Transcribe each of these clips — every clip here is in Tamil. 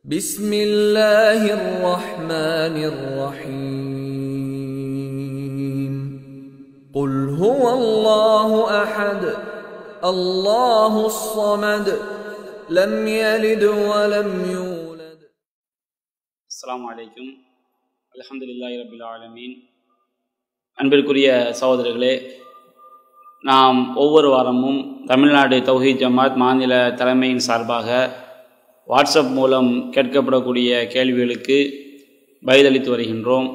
بسم الله الرحمن الرحيم قل هو الله احد الله الصمد لم يلد ولم يولد அஸ்ஸலாமு அலைக்கும் அல்ஹம்துலில்லாஹி ரபில் ஆலமீன் அன்பிற்குரிய சகோதரர்களே நாம் ஒவ்வொரு வாரமும் தமிழ்நாடு தௌஹீத் ஜமாத் மாநில தலைமையின் சார்பாக வாட்ஸ்அப் மூலம் கேட்கப்படக்கூடிய கேள்விகளுக்கு பதிலளித்து வருகின்றோம்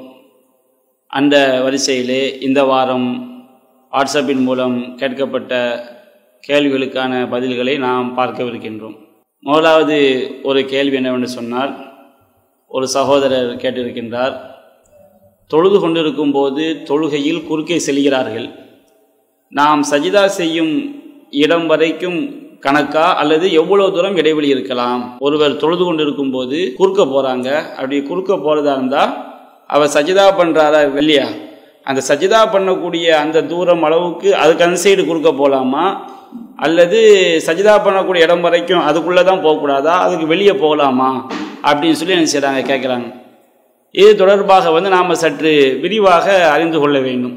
அந்த வரிசையிலே இந்த வாரம் வாட்ஸ்அப்பின் மூலம் கேட்கப்பட்ட கேள்விகளுக்கான பதில்களை நாம் பார்க்கவிருக்கின்றோம் முதலாவது ஒரு கேள்வி என்னவென்று சொன்னால் ஒரு சகோதரர் கேட்டிருக்கின்றார் தொழுது கொண்டிருக்கும் போது தொழுகையில் குறுக்கே செல்கிறார்கள் நாம் சஜிதா செய்யும் இடம் வரைக்கும் கணக்கா அல்லது எவ்வளவு தூரம் இடைவெளி இருக்கலாம் ஒருவர் தொழுது கொண்டிருக்கும் போது குறுக்க போறாங்க அப்படி குறுக்க போறதா இருந்தா அவர் சஜிதா பண்றாரா இல்லையா அந்த சஜிதா பண்ணக்கூடிய அந்த தூரம் அளவுக்கு அதுக்கு அந்த சைடு குறுக்க போகலாமா அல்லது சஜிதா பண்ணக்கூடிய இடம் வரைக்கும் அதுக்குள்ளே தான் போகக்கூடாதா அதுக்கு வெளியே போகலாமா அப்படின்னு சொல்லி என்ன செய்கிறாங்க கேட்குறாங்க இது தொடர்பாக வந்து நாம் சற்று விரிவாக அறிந்து கொள்ள வேண்டும்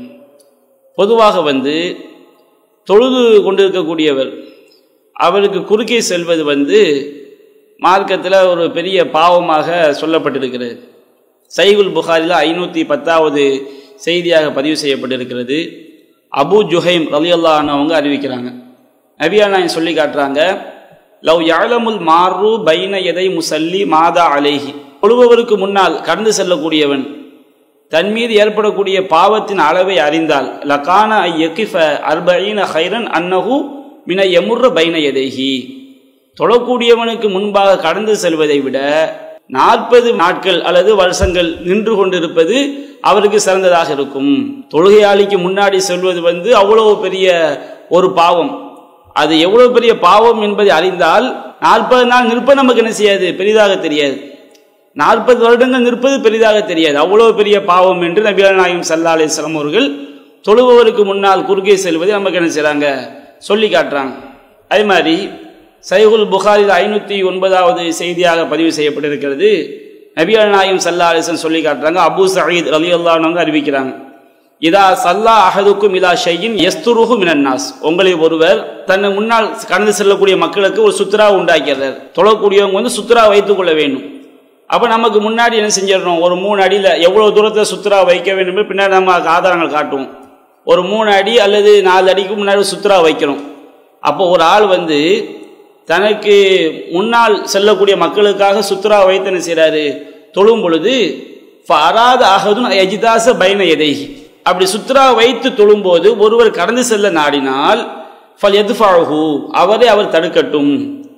பொதுவாக வந்து தொழுது கொண்டிருக்கக்கூடியவர் அவருக்கு குறுக்கே செல்வது வந்து மார்க்கத்தில் ஒரு பெரிய பாவமாக சொல்லப்பட்டிருக்கிறது சைகுல் புகாரில் ஐநூற்றி பத்தாவது செய்தியாக பதிவு செய்யப்பட்டிருக்கிறது அபு ஜுஹைம் ரலியல்லானவங்க அறிவிக்கிறாங்க நபியானாயின் சொல்லி காட்டுறாங்க லவ் யாழமுல் மாறு பைன எதை முசல்லி மாதா அலேஹி தொழுபவருக்கு முன்னால் கடந்து செல்லக்கூடியவன் தன் மீது ஏற்படக்கூடிய பாவத்தின் அளவை அறிந்தால் லகான ஐ யகிஃப அர்பீன ஹைரன் அன்னஹு மின எமுர்ற பைன எதைஹி தொழக்கூடியவனுக்கு முன்பாக கடந்து செல்வதை விட நாற்பது நாட்கள் அல்லது வருஷங்கள் நின்று கொண்டிருப்பது அவருக்கு சிறந்ததாக இருக்கும் தொழுகையாளிக்கு முன்னாடி செல்வது வந்து அவ்வளவு பெரிய ஒரு பாவம் அது எவ்வளவு பெரிய பாவம் என்பதை அறிந்தால் நாற்பது நாள் நிற்பது நமக்கு என்ன செய்யாது பெரிதாக தெரியாது நாற்பது வருடங்கள் நிற்பது பெரிதாக தெரியாது அவ்வளவு பெரிய பாவம் என்று நபிகள் நாயகம் சல்லா அலிஸ்லாம் அவர்கள் தொழுபவருக்கு முன்னால் குறுக்கே செல்வதை நமக்கு என்ன செய்றாங்க சொல்லி காட்டுறாங்க அதே மாதிரி சைகுல் புகாரில் ஐநூற்றி ஒன்பதாவது செய்தியாக பதிவு செய்யப்பட்டிருக்கிறது நபிகள் நாயகம் சல்லா அலிஸ்லாம் சொல்லி காட்டுறாங்க அபு சயீத் அலி அல்லானவங்க அறிவிக்கிறாங்க இதா சல்லா அகதுக்கும் இதா ஷையின் எஸ்துருகு மினன்னாஸ் உங்களை ஒருவர் தன்னை முன்னால் கடந்து செல்லக்கூடிய மக்களுக்கு ஒரு சுத்ரா உண்டாக்கிறார் தொழக்கூடியவங்க வந்து சுத்ரா வைத்துக் கொள்ள வேண்டும் அப்போ நமக்கு முன்னாடி என்ன செஞ்சிடணும் ஒரு மூணு அடியில் எவ்வளோ தூரத்தில் சுத்ரா வைக்க வேண்டும் பின்னாடி நம்ம ஆதாரங்கள் காட்டுவோம் ஒரு மூணு அடி அல்லது நாலு அடிக்கு முன்னாடி சுத்ரா வைக்கிறோம் அப்போ ஒரு ஆள் வந்து தனக்கு முன்னால் செல்லக்கூடிய மக்களுக்காக சுத்ரா வைத்து என்ன செய்கிறாரு தொழும் பொழுது அராத ஆகதும் எஜிதாச பைன எதைகி அப்படி சுத்ரா வைத்து தொழும்போது ஒருவர் கடந்து செல்ல நாடினால் ஃபல் எதுஃபாஹு அவரை அவர் தடுக்கட்டும்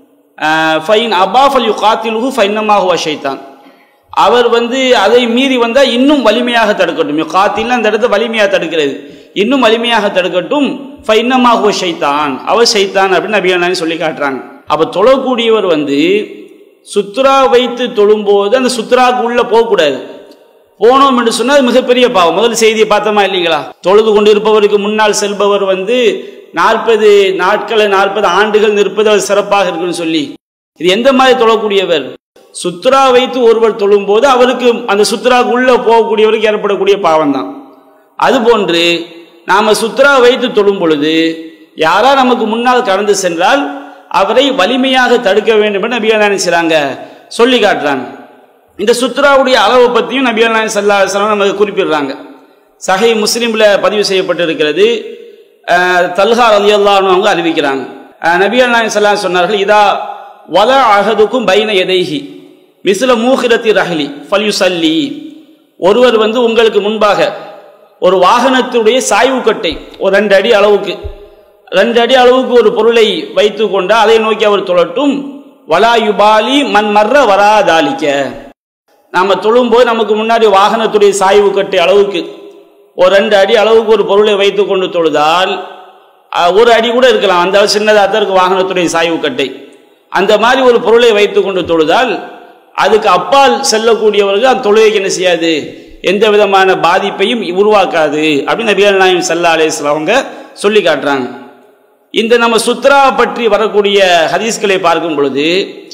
ஃபைன் அபா ஃபல் யு காத்திலுஹு ஃபைன்னமாக ஷைத்தான் அவர் வந்து அதை மீறி வந்தால் இன்னும் வலிமையாக தடுக்கட்டும் காத்தில்னு அந்த இடத்த வலிமையாக தடுக்கிறது இன்னும் வலிமையாக தடுக்கட்டும் ஃபைன்னமாக ஷைத்தான் அவர் ஷைத்தான் அப்படின்னு நபியானு சொல்லி காட்டுறாங்க அப்போ தொழக்கூடியவர் வந்து சுத்ரா வைத்து தொழும்போது அந்த சுத்ராவுக்கு உள்ள போகக்கூடாது போனோம் என்று சொன்னால் மிகப்பெரிய பாவம் முதல் செய்தியை பார்த்தோமா இல்லைங்களா தொழுது கொண்டு இருப்பவருக்கு முன்னால் செல்பவர் வந்து நாற்பது நாட்களை நாற்பது ஆண்டுகள் நிற்பது அது சிறப்பாக இருக்குன்னு சொல்லி இது எந்த மாதிரி தொழக்கூடியவர் சுத்ரா வைத்து ஒருவர் தொழும்போது அவருக்கு அந்த சுத்ராவுக்கு உள்ள போகக்கூடியவருக்கு ஏற்படக்கூடிய பாவம் தான் அதுபோன்று நாம சுத்ரா வைத்து தொழும் பொழுது யாரா நமக்கு முன்னால் கடந்து சென்றால் அவரை வலிமையாக தடுக்க வேண்டும் என்று நபியா நினைச்சாங்க சொல்லி காட்டுறாங்க இந்த சுத்ராவுடைய அளவை பற்றியும் நபியா நாயன் சல்லா சலாம் நமக்கு குறிப்பிடுறாங்க சஹை முஸ்லீமில் பதிவு செய்யப்பட்டிருக்கிறது தல்ஹார் அலி அவங்க அறிவிக்கிறாங்க நபியா நாயன் சல்லா சொன்னார்கள் இதா வல அகதுக்கும் பைன எதைஹி மிசில மூஹிரத்தி ரஹலி ஃபல்யு சல்லி ஒருவர் வந்து உங்களுக்கு முன்பாக ஒரு வாகனத்துடைய சாய்வு கட்டை ஒரு ரெண்டு அடி அளவுக்கு ரெண்டு அடி அளவுக்கு ஒரு பொருளை வைத்து கொண்டு அதை நோக்கி அவர் தொழட்டும் வலா யுபாலி மண் மர்ற வராதாலிக்க நாம தொழும்போது நமக்கு முன்னாடி வாகனத்துடைய சாய்வு கட்டை அளவுக்கு ஒரு ரெண்டு அடி அளவுக்கு ஒரு பொருளை வைத்து கொண்டு தொழுதால் ஒரு அடி கூட இருக்கலாம் அந்த சின்னதாக தான் இருக்கு வாகனத்துடைய சாய்வு கட்டை அந்த மாதிரி ஒரு பொருளை வைத்து கொண்டு தொழுதால் அதுக்கு அப்பால் செல்லக்கூடியவர்கள் அந்த தொழுகைக்கு என்ன செய்யாது எந்த விதமான பாதிப்பையும் உருவாக்காது அப்படின்னு நபிகள் நாயம் சல்லா அலேஸ்லாம் அவங்க சொல்லி காட்டுறாங்க இந்த நம்ம சுத்ரா பற்றி வரக்கூடிய ஹதீஸ்களை பார்க்கும் பொழுது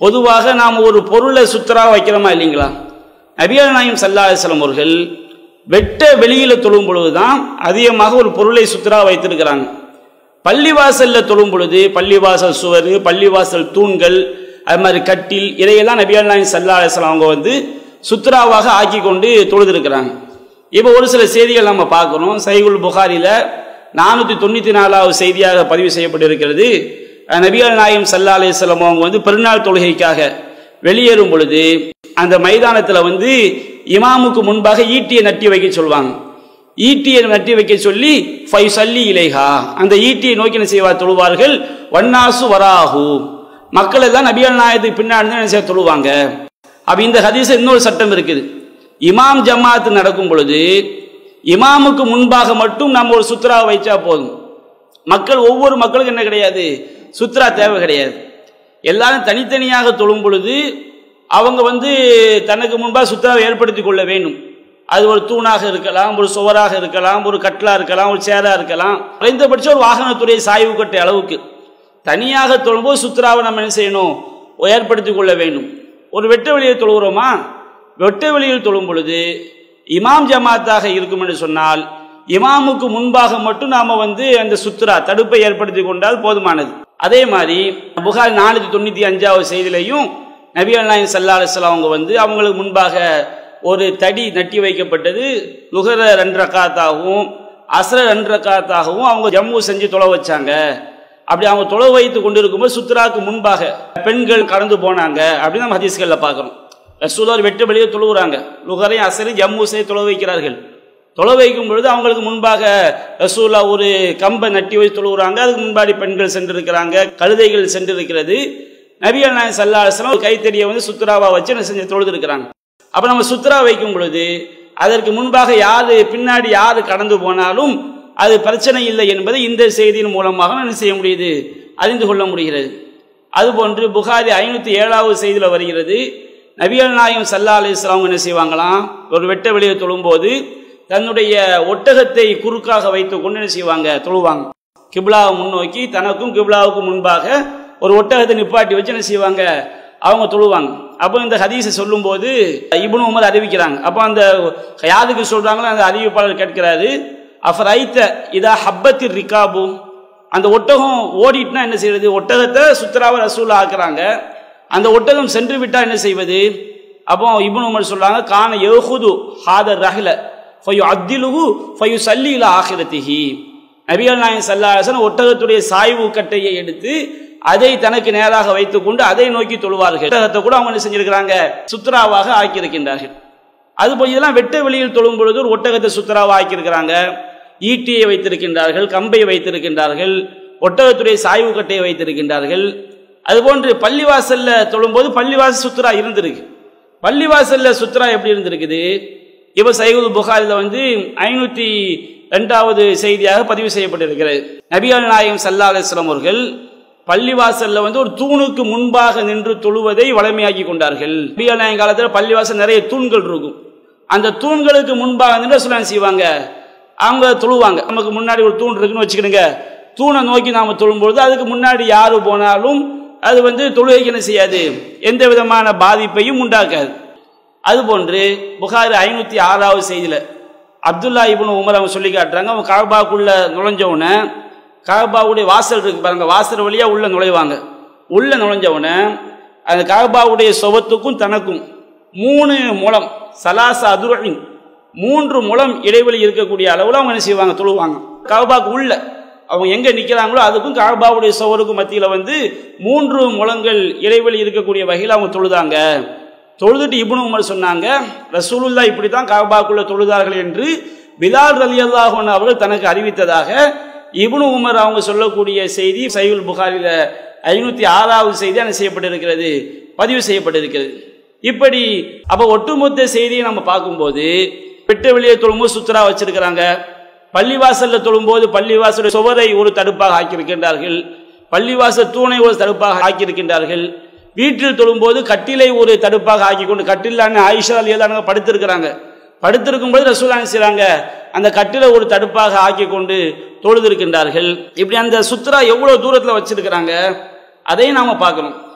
பொதுவாக நாம் ஒரு பொருளை சுத்தரா வைக்கிறோமா இல்லைங்களா நபிகள் நாயம் சல்லா அலிஸ்லாம் அவர்கள் வெட்ட வெளியில தொழும் பொழுதுதான் அதிகமாக ஒரு பொருளை சுத்தரா வைத்திருக்கிறாங்க பள்ளிவாசல்ல தொழும் பொழுது பள்ளிவாசல் சுவர் பள்ளிவாசல் தூண்கள் அது மாதிரி கட்டில் இதையெல்லாம் நபிகள் நாயம் சல்லா அலிஸ்லாம் அவங்க வந்து சுத்ராவாக ஆக்கி கொண்டு தொழுதிருக்கிறாங்க இப்போ ஒரு சில செய்திகள் நம்ம பார்க்குறோம் சைகுல் புகாரில நானூற்றி தொண்ணூற்றி நாலாவது செய்தியாக பதிவு செய்யப்பட்டிருக்கிறது அஹ் நபிகள் நாயம் சல்லா அலிஸ்லாம் அவங்க வந்து பெருநாள் தொழுகைக்காக வெளியேறும் பொழுது அந்த மைதானத்தில் வந்து இமாமுக்கு முன்பாக ஈட்டியை நட்டி வைக்க சொல்லுவாங்க ஈட்டியை நட்டி வைக்க சொல்லி ஃபை சல்லி இலைஹா அந்த ஈட்டியை நோக்கி என்ன செய்வார் தொழுவார்கள் வன்னாசு வராஹு மக்கள் எல்லாம் நபிகள் நாயத்துக்கு பின்னாடி தான் என்ன செய்ய தொழுவாங்க அப்ப இந்த ஹதீஸ் இன்னொரு சட்டம் இருக்குது இமாம் ஜமாத் நடக்கும் பொழுது இமாமுக்கு முன்பாக மட்டும் நம்ம ஒரு சுத்ரா வைச்சா போதும் மக்கள் ஒவ்வொரு மக்களுக்கும் என்ன கிடையாது சுத்ரா தேவை கிடையாது எல்லாரும் தனித்தனியாக தொழும் பொழுது அவங்க வந்து தனக்கு முன்பாக சுத்ராவை ஏற்படுத்தி கொள்ள வேண்டும் அது ஒரு தூணாக இருக்கலாம் ஒரு சுவராக இருக்கலாம் ஒரு கட்டிலா இருக்கலாம் ஒரு சேரா இருக்கலாம் குறைந்தபட்சம் ஒரு வாகனத்துடைய சாய்வு கட்டை அளவுக்கு தனியாக தொழும்போது சுத்ராவை நம்ம என்ன செய்யணும் ஏற்படுத்தி கொள்ள வேண்டும் ஒரு வெட்ட வெளியை தொழுகிறோமா வெட்ட வெளியில் தொழும் பொழுது இமாம் ஜமாத்தாக இருக்கும் என்று சொன்னால் இமாமுக்கு முன்பாக மட்டும் நாம வந்து அந்த சுத்ரா தடுப்பை ஏற்படுத்தி கொண்டால் போதுமானது அதே மாதிரி புகார் நானூற்றி தொண்ணூற்றி அஞ்சாவது செய்திலையும் நபிகள் நாயகம் சல்லா அலிஸ்லாம் அவங்க வந்து அவங்களுக்கு முன்பாக ஒரு தடி நட்டி வைக்கப்பட்டது நுகர ரெண்டு ரக்காத்தாகவும் அசர ரெண்டு ரக்காத்தாகவும் அவங்க ஜம்மு செஞ்சு தொலை வச்சாங்க அப்படி அவங்க தொலை வைத்து கொண்டிருக்கும்போது சுத்ராக்கு முன்பாக பெண்கள் கடந்து போனாங்க அப்படின்னு நம்ம ஹதீஸ்கள்ல பார்க்குறோம் ரசூலர் வெட்டு வெளியே தொழுகிறாங்க நுகரையும் அசரையும் ஜம்மு செய்து தொலை வைக்கிறார்கள் தொலை வைக்கும் பொழுது அவங்களுக்கு முன்பாக ரசூலா ஒரு கம்பை நட்டி வைத்து தொழுகிறாங்க அதுக்கு முன்பாடி பெண்கள் சென்றிருக்கிறாங்க கழுதைகள் சென்றிருக்கிறது நபிகள் நாயன் சல்லா அலுவலம் ஒரு கைத்தறியை வந்து சுத்ராவா வச்சு என்ன செஞ்சு தொழுது இருக்கிறாங்க அப்ப நம்ம சுத்ரா வைக்கும் பொழுது அதற்கு முன்பாக யாரு பின்னாடி யாரு கடந்து போனாலும் அது பிரச்சனை இல்லை என்பதை இந்த செய்தியின் மூலமாக என்ன செய்ய முடியுது அறிந்து கொள்ள முடிகிறது அதுபோன்று புகாரி ஐநூத்தி ஏழாவது செய்தியில வருகிறது நபிகள் நாயகம் சல்லா அலி இஸ்லாம் என்ன செய்வாங்களாம் ஒரு வெட்ட வெளியே தொழும்போது தன்னுடைய ஒட்டகத்தை குறுக்காக வைத்துக் கொண்டு என்ன செய்வாங்க தொழுவாங்க கிப்லாவை முன்னோக்கி தனக்கும் கிப்லாவுக்கும் முன்பாக ஒரு ஒட்டகத்தை நிப்பாட்டி வச்சு என்ன செய்வாங்க அவங்க தொழுவாங்க அப்போ இந்த ஹதீஸை சொல்லும்போது இப்னு உமர் அறிவிக்கிறாங்க அப்போ அந்த யாருக்கு சொல்றாங்களோ அந்த அறிவிப்பாளர் கேட்கிறாரு அஃபர் ஐத்த இதா ஹப்பத்தி ரிகாபு அந்த ஒட்டகம் ஓடிட்டுனா என்ன செய்யறது ஒட்டகத்தை சுத்ராவ ரசூலா ஆக்குறாங்க அந்த ஒட்டகம் சென்று விட்டா என்ன செய்வது அப்போ இப்னு உமர் சொல்றாங்க கான யஹுது ஹாதர் ரஹ்ல ஃபயு அத்திலுகு ஃபயு சல்லில ஆகிரத்திஹி நபிகள் நாயன் சல்லாசன் ஒட்டகத்துடைய சாய்வு கட்டையை எடுத்து அதை தனக்கு நேராக வைத்துக்கொண்டு அதை நோக்கி தொழுவார்கள் ஒட்டகத்தை கூட அவங்க என்ன செஞ்சிருக்கிறாங்க சுத்ராவாக ஆக்கியிருக்கின்றார்கள் அதுபோல் இதெல்லாம் வெட்ட வெளியில் தொழும் பொழுது ஒரு ஒட்டகத்தை சுத்தராவாக ஆக்கியிருக்கிறாங்க ஈட்டியை வைத்திருக்கின்றார்கள் கம்பை வைத்திருக்கின்றார்கள் ஒட்டகத்துடைய சாய்வு கட்டையை வைத்திருக்கின்றார்கள் அதுபோன்று பள்ளிவாசல்ல தொழும்போது பள்ளிவாசல் சுத்ரா இருந்திருக்கு பள்ளிவாசல்ல சுத்ரா எப்படி இருந்திருக்குது இப்ப சைகுல் புகாரில வந்து ஐநூத்தி ரெண்டாவது செய்தியாக பதிவு செய்யப்பட்டிருக்கிறது நபிகள் நாயகம் சல்லா அலிஸ்லாம் அவர்கள் பள்ளிவாசல்ல வந்து ஒரு தூணுக்கு முன்பாக நின்று தொழுவதை வளமையாக்கி கொண்டார்கள் நபிகள் நாயகம் காலத்தில் பள்ளிவாசல் நிறைய தூண்கள் இருக்கும் அந்த தூண்களுக்கு முன்பாக நின்று சொல்ல செய்வாங்க அவங்க தொழுவாங்க நமக்கு முன்னாடி ஒரு தூண் இருக்குன்னு வச்சுக்கிடுங்க தூணை நோக்கி நாம தொழும்பொழுது அதுக்கு முன்னாடி யாரு போனாலும் அது வந்து தொழுகைக்கு என்ன செய்யாது எந்த விதமான பாதிப்பையும் உண்டாக்காது அதுபோன்று புகார் ஐநூத்தி ஆறாவது செய்தியில அப்துல்லா இப்னு உமர் அவங்க சொல்லி காட்டுறாங்க அவங்க காபாக்குள்ள நுழைஞ்சவன காபாவுடைய வாசல் இருக்கு பாருங்க வாசல் வழியா உள்ள நுழைவாங்க உள்ள நுழைஞ்சவன அந்த காபாவுடைய சுவத்துக்கும் தனக்கும் மூணு முளம் சலாச அதுரின் மூன்று முளம் இடைவெளி இருக்கக்கூடிய அளவில் அவங்க என்ன செய்வாங்க தொழுவாங்க காபாக்கு உள்ள அவங்க எங்க நிக்கிறாங்களோ அதுக்கும் காபாவுடைய சுவருக்கும் மத்தியில வந்து மூன்று முழங்கள் இடைவெளி இருக்கக்கூடிய வகையில் அவங்க தொழுதாங்க தொழுதுட்டு இப்னு உமர் சொன்னாங்க ரசூலுல்லா இப்படித்தான் காபாக்குள்ள தொழுதார்கள் என்று பிலால் ரலி அல்லாஹன் அவர்கள் தனக்கு அறிவித்ததாக இப்னு உமர் அவங்க சொல்லக்கூடிய செய்தி சைவுல் புகாரில ஐநூத்தி ஆறாவது செய்தி என்ன செய்யப்பட்டிருக்கிறது பதிவு செய்யப்பட்டிருக்கிறது இப்படி அப்ப ஒட்டுமொத்த செய்தியை நம்ம பார்க்கும்போது வெட்ட வெளியே தொழும்போது சுத்தரா வச்சிருக்கிறாங்க பள்ளிவாசல்ல தொழும்போது பள்ளிவாசல் சுவரை ஒரு தடுப்பாக ஆக்கியிருக்கின்றார்கள் பள்ளிவாசல் தூணை ஒரு தடுப்பாக ஆக்கியிருக்கின்றார்கள் வீட்டில் தொழும்போது கட்டிலை ஒரு தடுப்பாக ஆக்கி கொண்டு கட்டிலான்னு ஆயிஷா அலியதான படுத்திருக்கிறாங்க படுத்திருக்கும் போது ரசூலான் செய்றாங்க அந்த கட்டில ஒரு தடுப்பாக ஆக்கி கொண்டு தொழுதிருக்கின்றார்கள் இப்படி அந்த சுத்ரா எவ்வளவு தூரத்தில் வச்சிருக்கிறாங்க அதையும் நாம பார்க்கணும்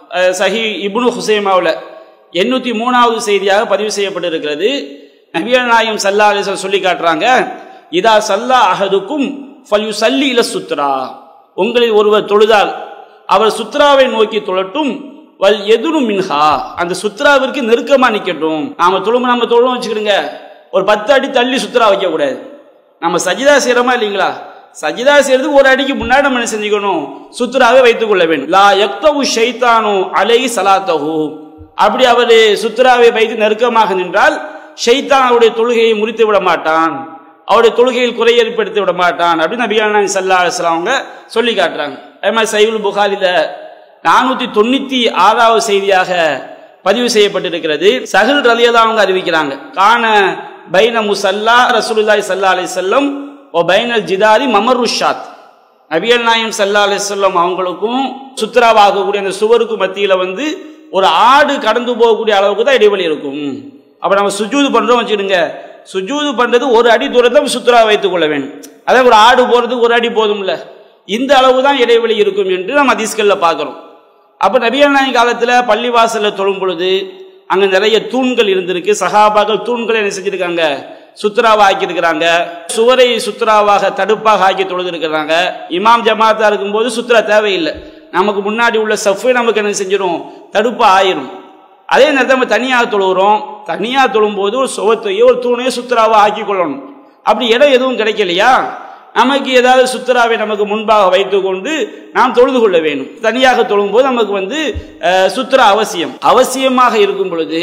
அஹ், சஹி இப்னு ஹுசைமாவில் எண்ணூற்றி மூணாவது செய்தியாக பதிவு செய்யப்பட்டிருக்கிறது நபிகள் நாயம் சல்லா அலிஸ்வல் சொல்லி காட்டுறாங்க இதா சல்லா அஹதுக்கும் ஃபல்யு சல்லி இல சுத்ரா உங்களில் ஒருவர் தொழுதால் அவர் சுத்ராவை நோக்கி தொழட்டும் வல் எதுரு மின்ஹா அந்த சுத்ராவிற்கு நெருக்கமா நிக்கட்டும் நாம தொழும்பு நம்ம தொழும் வச்சுக்கிடுங்க ஒரு பத்து அடி தள்ளி சுத்ரா வைக்க கூடாது நம்ம சஜிதா செய்யறோமா இல்லைங்களா சஜிதா செய்யறதுக்கு ஒரு அடிக்கு முன்னாடி நம்ம என்ன செஞ்சுக்கணும் சுத்ராவை வைத்துக் கொள்ள வேண்டும் லா யக்தவு ஷைத்தானு அலை சலாத்தஹு அப்படி அவர் சுத்ராவை வைத்து நெருக்கமாக நின்றால் ஷைத்தான் அவருடைய தொழுகையை முறித்து விட மாட்டான் அவருடைய தொழுகையில் குறை ஏற்படுத்தி விட மாட்டான் அப்படின்னு நபிகள் சல்லா அலிஸ்லாம் அவங்க சொல்லி காட்டுறாங்க அதே மாதிரி சைவுல் புகாரில நானூத்தி தொண்ணூத்தி ஆறாவது செய்தியாக பதிவு செய்யப்பட்டிருக்கிறது சஹில் ரலியதா அவங்க அறிவிக்கிறாங்க காண பைன முசல்லா ரசூலுல்லாஹி ஸல்லல்லாஹு அலைஹி வஸல்லம் ஓ பைனல் ஜிதாரி மமருஷாத் நபிகள் நாயம் சல்லா அலிஸ்லாம் அவங்களுக்கும் சுத்ராவாகக்கூடிய அந்த சுவருக்கு மத்தியில வந்து ஒரு ஆடு கடந்து போகக்கூடிய அளவுக்கு தான் இடைவெளி இருக்கும் அப்ப நம்ம சுஜூது பண்றோம் வச்சுடுங்க சுஜூது பண்றது ஒரு அடி தூரத்தை சுத்ரா வைத்துக் கொள்ள வேண்டும் அதாவது ஒரு ஆடு போறதுக்கு ஒரு அடி போதும்ல இந்த அளவு தான் இடைவெளி இருக்கும் என்று நம்ம அதிஸ்கல்ல பார்க்கிறோம் அப்ப நபிகள் நாயகம் காலத்துல பள்ளிவாசல்ல தொழும் பொழுது அங்க நிறைய தூண்கள் இருந்திருக்கு சகாபாக்கள் தூண்களை என்ன செஞ்சிருக்காங்க சுத்ராவா ஆக்கி இருக்கிறாங்க சுவரை சுத்ராவாக தடுப்பாக ஆக்கி தொழுது இருக்கிறாங்க இமாம் ஜமாத்தா இருக்கும்போது சுத்ரா தேவையில்லை நமக்கு முன்னாடி உள்ள சஃபை நமக்கு என்ன செஞ்சிடும் தடுப்பா ஆயிரும் அதே நேரத்தில் நம்ம தனியாக தொழுகிறோம் தனியாக தொழும்போது ஒரு சுவத்தையோ ஒரு தூணையோ சுத்ராவா ஆக்கி கொள்ளணும் அப்படி இடம் எதுவும் கிடைக்கலையா நமக்கு ஏதாவது சுத்தராவை நமக்கு முன்பாக வைத்துக்கொண்டு நாம் தொழுது கொள்ள வேண்டும் தனியாக தொழும்போது நமக்கு வந்து அஹ், சுத்ரா அவசியம் அவசியமாக இருக்கும் பொழுது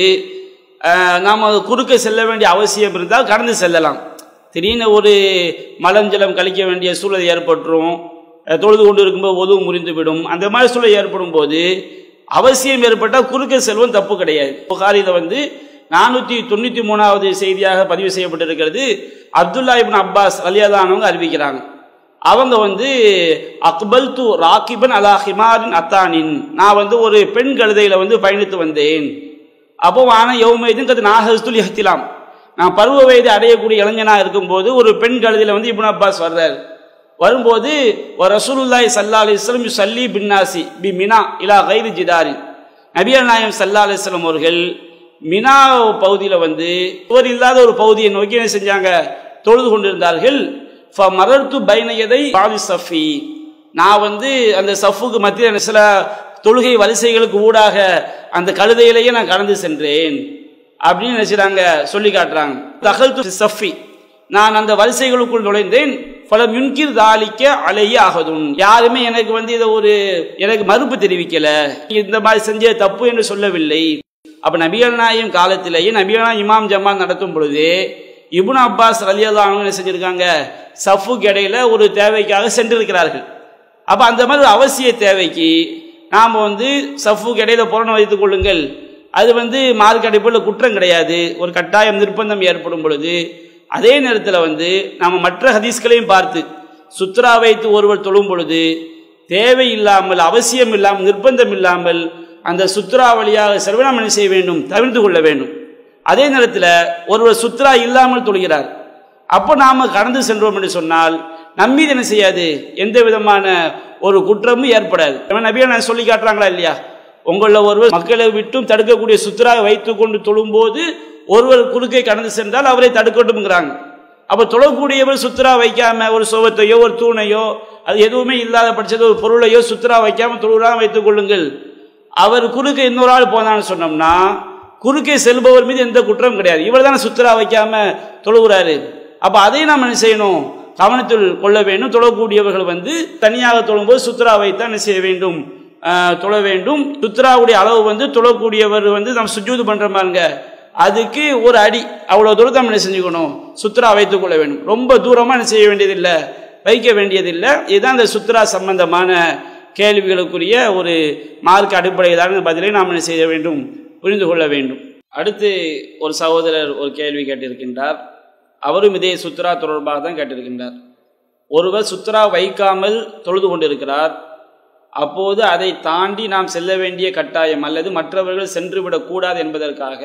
அஹ், நாம் குறுக்க செல்ல வேண்டிய அவசியம் இருந்தால் கடந்து செல்லலாம் திடீர்னு ஒரு மலஞ்சலம் கழிக்க வேண்டிய சூழல் ஏற்பட்டுரும் அஹ், தொழுது கொண்டு இருக்கும்போது உதவு முறிந்துவிடும் அந்த மாதிரி சூழல் ஏற்படும் போது அவசியம் ஏற்பட்டால் குறுக்க செல்வம் தப்பு கிடையாது புகாரில வந்து நானூத்தி தொண்ணூத்தி மூணாவது செய்தியாக பதிவு செய்யப்பட்டிருக்கிறது அப்துல்லா இப்னு அப்பாஸ் அலியதானவங்க அறிவிக்கிறாங்க அவங்க வந்து அக்பல் து ராக்கிபன் அலா ஹிமாரின் அத்தானின் நான் வந்து ஒரு பெண் கழுதையில வந்து பயணித்து வந்தேன் அப்போ ஆன யௌமைதும் கது நாகஸ்துல் இஹ்திலாம் நான் பருவ வயது அடையக்கூடிய இளைஞனா இருக்கும்போது ஒரு பெண் கழுதையில வந்து இப்னு அப்பாஸ் வர்றார் வரும்போது ஒரு ரசூலுல்லாஹி சல்லா அலிஸ்லம் சல்லி பின்னாசி பி மினா இலா கைது ஜிதாரி நபியல் நாயம் சல்லா அலிஸ்லம் அவர்கள் மினா பகுதியில் வந்து சுவர் இல்லாத ஒரு பகுதியை நோக்கி என்ன செஞ்சாங்க தொழுது கொண்டிருந்தார்கள் மரர்த்து பைனயதை பாதி சஃபி நான் வந்து அந்த சஃபுக்கு மத்தியில் சில தொழுகை வரிசைகளுக்கு ஊடாக அந்த கழுதையிலேயே நான் கடந்து சென்றேன் அப்படின்னு நினைச்சாங்க சொல்லி காட்டுறாங்க தகல் சஃபி நான் அந்த வரிசைகளுக்குள் நுழைந்தேன் பல முன்கிர் தாளிக்க அலைய ஆகதும் யாருமே எனக்கு வந்து இதை ஒரு எனக்கு மறுப்பு தெரிவிக்கல இந்த மாதிரி செஞ்ச தப்பு என்று சொல்லவில்லை அப்ப நபிகள் நாயம் காலத்திலேயே நபிகள் நாயம் இமாம் ஜமால் நடத்தும் பொழுது இப்னு அப்பாஸ் ரலியல்லாஹு என்ன செஞ்சிருக்காங்க சஃபுக்கு இடையில ஒரு தேவைக்காக சென்றிருக்கிறார்கள் அப்ப அந்த மாதிரி ஒரு அவசிய தேவைக்கு நாம வந்து சஃபுக்கு இடையில புறணம் வைத்துக் கொள்ளுங்கள் அது வந்து மார்க் அடிப்படையில் குற்றம் கிடையாது ஒரு கட்டாயம் நிர்பந்தம் ஏற்படும் பொழுது அதே நேரத்தில் வந்து நாம மற்ற ஹதீஸ்களையும் பார்த்து சுத்ரா வைத்து ஒருவர் தொழும் பொழுது தேவை இல்லாமல் அவசியம் இல்லாமல் நிர்பந்தம் இல்லாமல் அந்த சுத்ரா வழியாக செலவினம் செய்ய வேண்டும் தவிர்த்து கொள்ள வேண்டும் அதே நேரத்தில் ஒருவர் சுத்ரா இல்லாமல் தொழுகிறார் அப்போ நாம கடந்து சென்றோம் என்று சொன்னால் நம்மீது என்ன செய்யாது எந்த விதமான ஒரு குற்றமும் ஏற்படாது நபியா நான் சொல்லி காட்டுறாங்களா இல்லையா உங்களில் ஒருவர் மக்களை விட்டும் தடுக்கக்கூடிய சுத்ராவை வைத்துக் கொண்டு தொழும்போது ஒருவர் குறுக்கை கடந்து சென்றால் அவரை தடுக்கட்டும்ங்கிறாங்க அப்ப தொழக்கூடியவர் சுத்ரா வைக்காம ஒரு சுவத்தையோ ஒரு தூணையோ அது எதுவுமே இல்லாத பட்சத்தில் ஒரு பொருளையோ சுத்ரா வைக்காம தொழுகிறாம வைத்துக் கொள்ளுங்கள் அவர் குறுக்க இன்னொரு ஆள் போனான்னு சொன்னோம்னா குறுக்கே செல்பவர் மீது எந்த குற்றம் கிடையாது இவர் தானே சுத்ரா வைக்காம தொழுகிறாரு அப்ப அதையும் நாம் என்ன செய்யணும் கவனத்தில் கொள்ள வேண்டும் தொழக்கூடியவர்கள் வந்து தனியாக தொழும்போது சுத்ரா வைத்தான் என்ன செய்ய வேண்டும் ஆஹ், தொழ வேண்டும் சுத்ராவுடைய அளவு வந்து தொழக்கூடியவர் வந்து நம்ம சுஜூது பண்ற மாதிரிங்க அதுக்கு ஒரு அடி அவ்வளவு தூரத்தை நம்ம என்ன செஞ்சுக்கணும் சுத்ரா வைத்துக் கொள்ள வேண்டும் ரொம்ப தூரமா என்ன செய்ய வேண்டியதில்லை வைக்க வேண்டியதில்லை இதுதான் இந்த சுத்ரா சம்பந்தமான கேள்விகளுக்குரிய ஒரு மார்க் அடிப்படையிலான பதிலை நாம் என்ன செய்ய வேண்டும் புரிந்து கொள்ள வேண்டும் அடுத்து ஒரு சகோதரர் ஒரு கேள்வி கேட்டிருக்கின்றார் அவரும் இதே சுத்ரா தொடர்பாக தான் கேட்டிருக்கின்றார் ஒருவர் சுத்ரா வைக்காமல் தொழுது கொண்டிருக்கிறார் அப்போது அதை தாண்டி நாம் செல்ல வேண்டிய கட்டாயம் அல்லது மற்றவர்கள் சென்றுவிடக் கூடாது என்பதற்காக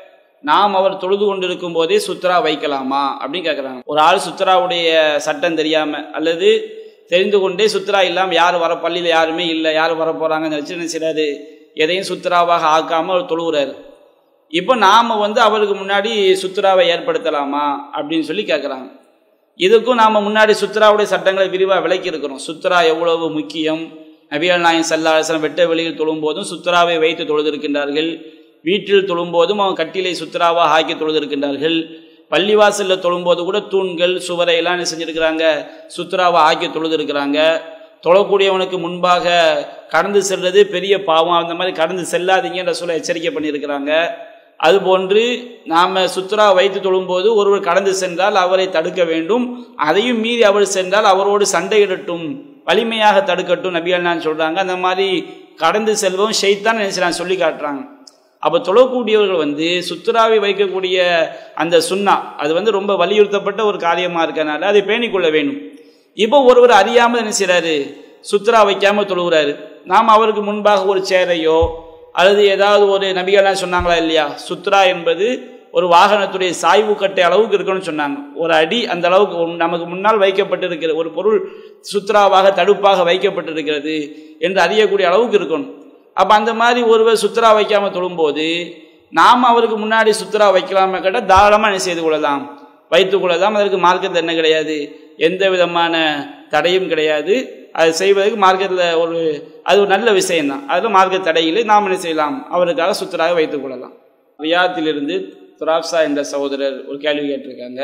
நாம் அவர் தொழுது கொண்டிருக்கும் போதே சுத்ரா வைக்கலாமா அப்படின்னு கேட்குறாங்க ஒரு ஆள் சுத்ராவுடைய சட்டம் தெரியாம அல்லது தெரிந்து கொண்டே சுத்ரா இல்லாமல் யார் வர பள்ளியில் யாருமே இல்லை யார் வர போறாங்கன்னு வச்சு என்ன செய்றாரு எதையும் சுத்ராவாக ஆக்காமல் அவர் தொழுகிறாரு இப்போ நாம் வந்து அவருக்கு முன்னாடி சுத்ராவை ஏற்படுத்தலாமா அப்படின்னு சொல்லி கேட்குறாங்க இதுக்கும் நாம் முன்னாடி சுத்ராவுடைய சட்டங்களை விரிவாக விளக்கி இருக்கிறோம் சுத்ரா எவ்வளவு முக்கியம் நபிகள் நாயன் சல்லாசனம் வெட்ட வெளியில் தொழும்போதும் சுத்ராவை வைத்து தொழுதிருக்கின்றார்கள் வீட்டில் தொழும்போதும் அவன் கட்டிலை சுத்ராவாக ஆக்கி தொழுதிருக்கின்றார்கள் பள்ளிவாசலில் தொழும்போது கூட தூண்கள் சுவரை எல்லாம் என்ன செஞ்சுருக்கிறாங்க சுத்ராவை ஆக்கி தொழுதிருக்கிறாங்க தொழக்கூடியவனுக்கு முன்பாக கடந்து செல்வது பெரிய பாவம் அந்த மாதிரி கடந்து செல்லாதீங்கன்ற சொல்ல எச்சரிக்கை பண்ணியிருக்கிறாங்க அதுபோன்று நாம் சுத்ரா வைத்து தொழும்போது ஒருவர் கடந்து சென்றால் அவரை தடுக்க வேண்டும் அதையும் மீறி அவர் சென்றால் அவரோடு சண்டையிடட்டும் வலிமையாக தடுக்கட்டும் நபிகள் நான் சொல்கிறாங்க அந்த மாதிரி கடந்து செல்வம் ஷெய்தான் நினைச்சு சொல்லி காட்டுறாங்க அப்போ தொழக்கூடியவர்கள் வந்து சுத்ராவை வைக்கக்கூடிய அந்த சுண்ணா அது வந்து ரொம்ப வலியுறுத்தப்பட்ட ஒரு காரியமாக இருக்கனால அதை பேணிக்கொள்ள வேண்டும் இப்போ ஒருவர் அறியாமல் என்ன செய்கிறாரு சுத்ரா வைக்காமல் தொழுகிறாரு நாம் அவருக்கு முன்பாக ஒரு சேரையோ அல்லது ஏதாவது ஒரு நபிகள்லாம் சொன்னாங்களா இல்லையா சுத்ரா என்பது ஒரு வாகனத்துடைய சாய்வு கட்டை அளவுக்கு இருக்குன்னு சொன்னாங்க ஒரு அடி அந்த அளவுக்கு நமக்கு முன்னால் வைக்கப்பட்டிருக்கிற ஒரு பொருள் சுத்ராவாக தடுப்பாக வைக்கப்பட்டிருக்கிறது என்று அறியக்கூடிய அளவுக்கு இருக்கணும் அப்போ அந்த மாதிரி ஒருவர் சுத்ரா வைக்காமல் தொழும்போது நாம் அவருக்கு முன்னாடி சுத்ரா வைக்கலாமே கேட்டால் தாராளமாக என்ன செய்து கொள்ளலாம் வைத்துக் கொள்ளலாம் அதற்கு மார்க்கத்தில் என்ன கிடையாது எந்த விதமான தடையும் கிடையாது அது செய்வதற்கு மார்க்கத்தில் ஒரு அது ஒரு நல்ல விஷயம்தான் அதில் மார்க்க தடையில் நாம் என்ன செய்யலாம் அவருக்காக சுத்தராக வைத்துக் கொள்ளலாம் ரியாத்திலிருந்து துராப்சா என்ற சகோதரர் ஒரு கேள்வி கேட்டிருக்காங்க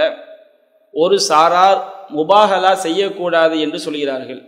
ஒரு சாரார் முபாகலா செய்யக்கூடாது என்று சொல்கிறார்கள்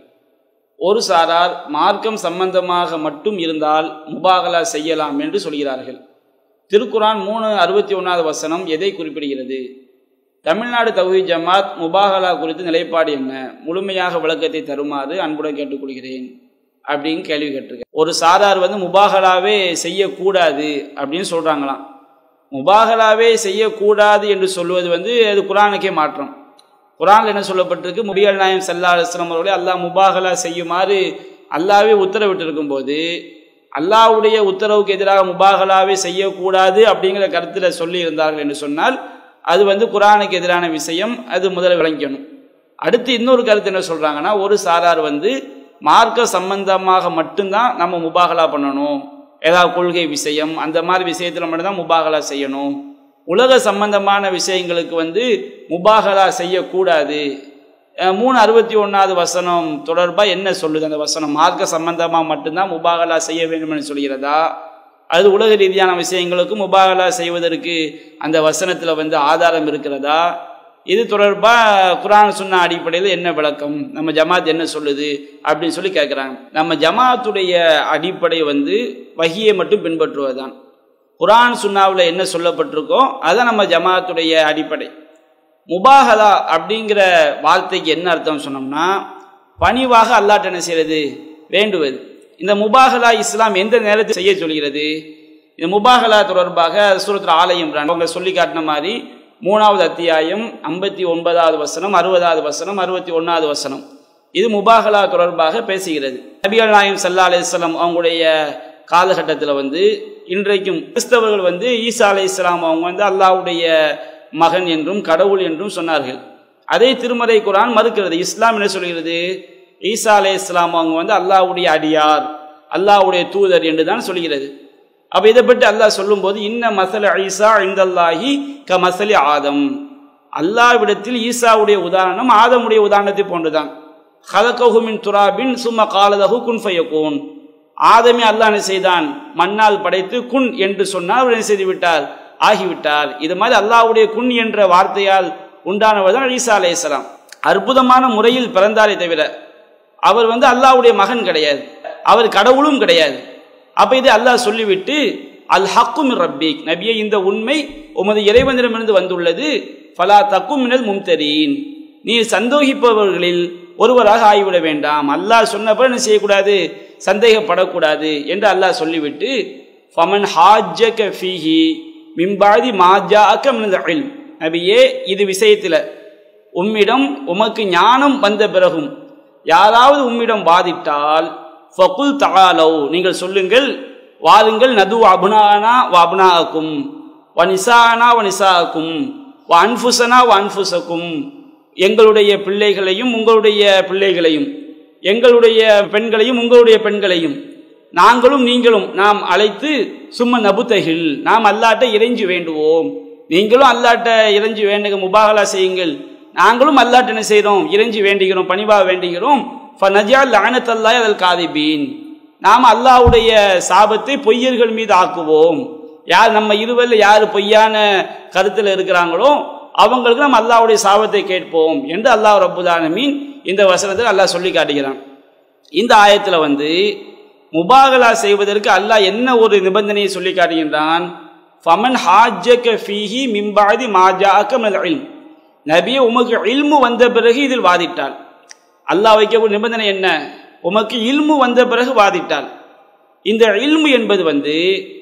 ஒரு சாரார் மார்க்கம் சம்பந்தமாக மட்டும் இருந்தால் முபாகலா செய்யலாம் என்று சொல்கிறார்கள் திருக்குரான் மூணு அறுபத்தி ஒன்றாவது வசனம் எதை குறிப்பிடுகிறது தமிழ்நாடு தகுதி ஜமாத் முபாகலா குறித்து நிலைப்பாடு என்ன முழுமையாக விளக்கத்தை தருமாறு அன்புடன் கேட்டுக்கொள்கிறேன் அப்படின்னு கேள்வி கேட்டிருக்கேன் ஒரு சாரார் வந்து முபாகலாவே செய்யக்கூடாது அப்படின்னு சொல்கிறாங்களாம் முபாகலாவே செய்யக்கூடாது என்று சொல்வது வந்து அது குரானுக்கே மாற்றம் குரான் என்ன சொல்லப்பட்டிருக்கு முபியல் நாயம் சல்லா அலுவலம் அவர்களே அல்லாஹ் முபாகலா செய்யுமாறு அல்லாவே உத்தரவிட்டிருக்கும் போது அல்லாவுடைய உத்தரவுக்கு எதிராக முபாகலாவே செய்யக்கூடாது அப்படிங்கிற கருத்தில் சொல்லி இருந்தார்கள் என்று சொன்னால் அது வந்து குரானுக்கு எதிரான விஷயம் அது முதல்ல விளங்கணும் அடுத்து இன்னொரு கருத்து என்ன சொல்றாங்கன்னா ஒரு சாரார் வந்து மார்க்க சம்பந்தமாக மட்டும்தான் நம்ம முபாகலா பண்ணணும் ஏதாவது கொள்கை விஷயம் அந்த மாதிரி விஷயத்தில் மட்டும்தான் முபாகலா செய்யணும் உலக சம்பந்தமான விஷயங்களுக்கு வந்து முபாகலா செய்யக்கூடாது மூணு அறுபத்தி ஒன்றாவது வசனம் தொடர்பாக என்ன சொல்லுது அந்த வசனம் மார்க்க சம்பந்தமாக மட்டும்தான் முபாகலா செய்ய வேண்டும் என்று சொல்கிறதா அது உலக ரீதியான விஷயங்களுக்கு முபாகலா செய்வதற்கு அந்த வசனத்தில் வந்து ஆதாரம் இருக்கிறதா இது தொடர்பாக குரான் சொன்ன அடிப்படையில் என்ன விளக்கம் நம்ம ஜமாத் என்ன சொல்லுது அப்படின்னு சொல்லி கேட்குறாங்க நம்ம ஜமாத்துடைய அடிப்படை வந்து வகியை மட்டும் பின்பற்றுவதுதான் குரான் சுன்னாவில் என்ன சொல்லப்பட்டிருக்கோ அதுதான் நம்ம ஜமாத்துடைய அடிப்படை முபாகலா அப்படிங்கிற வார்த்தைக்கு என்ன அர்த்தம் சொன்னோம்னா பணிவாக அல்லாட்ட என்ன செய்யறது வேண்டுவது இந்த முபாகலா இஸ்லாம் எந்த நேரத்தில் செய்ய சொல்கிறது இந்த முபாகலா தொடர்பாக சூரத்தில் ஆலயம் அவங்க சொல்லி காட்டின மாதிரி மூணாவது அத்தியாயம் ஐம்பத்தி ஒன்பதாவது வசனம் அறுபதாவது வசனம் அறுபத்தி ஒன்றாவது வசனம் இது முபாகலா தொடர்பாக பேசுகிறது நபிகள் நாயம் சல்லா அலிஸ்லாம் அவங்களுடைய காலகட்டத்தில் வந்து இன்றைக்கும் கிறிஸ்தவர்கள் வந்து ஈசா அலி இஸ்லாம் அவங்க வந்து அல்லாவுடைய மகன் என்றும் கடவுள் என்றும் சொன்னார்கள் அதே திருமறை குரான் மறுக்கிறது இஸ்லாம் என்ன சொல்கிறது ஈசா அலே இஸ்லாம் அவங்க வந்து அல்லாவுடைய அடியார் அல்லாவுடைய தூதர் என்று தான் சொல்கிறது அப்ப இதை பற்றி அல்லாஹ் சொல்லும்போது இன்ன மசல ஈசா இந்தல்லாஹி க மசலி ஆதம் அல்லாவிடத்தில் ஈசாவுடைய உதாரணம் ஆதமுடைய உதாரணத்தை போன்றுதான் ஹலகஹுமின் துராபின் சும்ம காலதகு குன் ஃபயகூன் ஆதமே அல்லாஹ் என்ன செய்தான் மண்ணால் படைத்து குன் என்று சொன்னால் அவர் என்ன செய்து விட்டார் ஆகிவிட்டார் இது மாதிரி அல்லாஹ்வுடைய குன் என்ற வார்த்தையால் உண்டானவர் தான் ஈசா அலே இஸ்லாம் அற்புதமான முறையில் பிறந்தாரே தவிர அவர் வந்து அல்லாஹ்வுடைய மகன் கிடையாது அவர் கடவுளும் கிடையாது அப்ப இது அல்லாஹ் சொல்லிவிட்டு அல் ஹக்கும் ரப்பிக் நபியை இந்த உண்மை உமது இறைவனிடமிருந்து வந்துள்ளது ஃபலா தக்கும் மினல் மும்தரீன் நீ சந்தோகிப்பவர்களில் ஒருவராக ஆகிவிட வேண்டாம் அல்லாஹ் சொன்னப்ப என்ன செய்யக்கூடாது சந்தேகப்படக்கூடாது என்று அல்லாஹ் சொல்லிவிட்டு ஃபமன் ஹாஜக ஃபீஹி மிம்பாதி மாஜாக்க மினல் நபியே இது விஷயத்தில் உம்மிடம் உமக்கு ஞானம் வந்த பிறகும் யாராவது உம்மிடம் வாதிட்டால் ஃபகுல் தகாலவ் நீங்கள் சொல்லுங்கள் வாருங்கள் நது அபுனானா வ அபுனாக்கும் வ நிசானா வ நிசாக்கும் வ அன்ஃபுசனா வ அன்ஃபுசக்கும் எங்களுடைய பிள்ளைகளையும் உங்களுடைய பிள்ளைகளையும் எங்களுடைய பெண்களையும் உங்களுடைய பெண்களையும் நாங்களும் நீங்களும் நாம் அழைத்து சும்ம நபுத்தகில் நாம் அல்லாட்ட இறைஞ்சி வேண்டுவோம் நீங்களும் அல்லாட்ட இறைஞ்சி வேண்டுங்க முபாகலா செய்யுங்கள் நாங்களும் அல்லாட்ட என்ன செய்கிறோம் இறைஞ்சி வேண்டுகிறோம் பணிவாக வேண்டுகிறோம் நஜால் லானத்தல்லாய் அதல் காதிபீன் நாம் அல்லாஹ்வுடைய சாபத்தை பொய்யர்கள் மீது ஆக்குவோம் யார் நம்ம இருவரில் யார் பொய்யான கருத்தில் இருக்கிறாங்களோ அவங்களுக்கு நம்ம அல்லாஹ்வுடைய சாபத்தை கேட்போம் என்று அல்லாஹ் ரப்புல்லாலமீன் இந்த வசனத்தில் அல்லாஹ் சொல்லி காட்டுகிறான் இந்த ஆயத்தில் வந்து முபாகலா செய்வதற்கு அல்லாஹ் என்ன ஒரு நிபந்தனையை சொல்லி காட்டுகின்றான் ஃபமன் ஹாஜக ஃபீஹி மிம்பாதி மாஜாக்க மினல் இல்ம் நபியே உமக்கு இல்மு வந்த பிறகு இதில் வாதிட்டாள் அல்லாஹ் வைக்கக்கூடிய நிபந்தனை என்ன உமக்கு இல்மு வந்த பிறகு வாதிட்டாள் இந்த இல்மு என்பது வந்து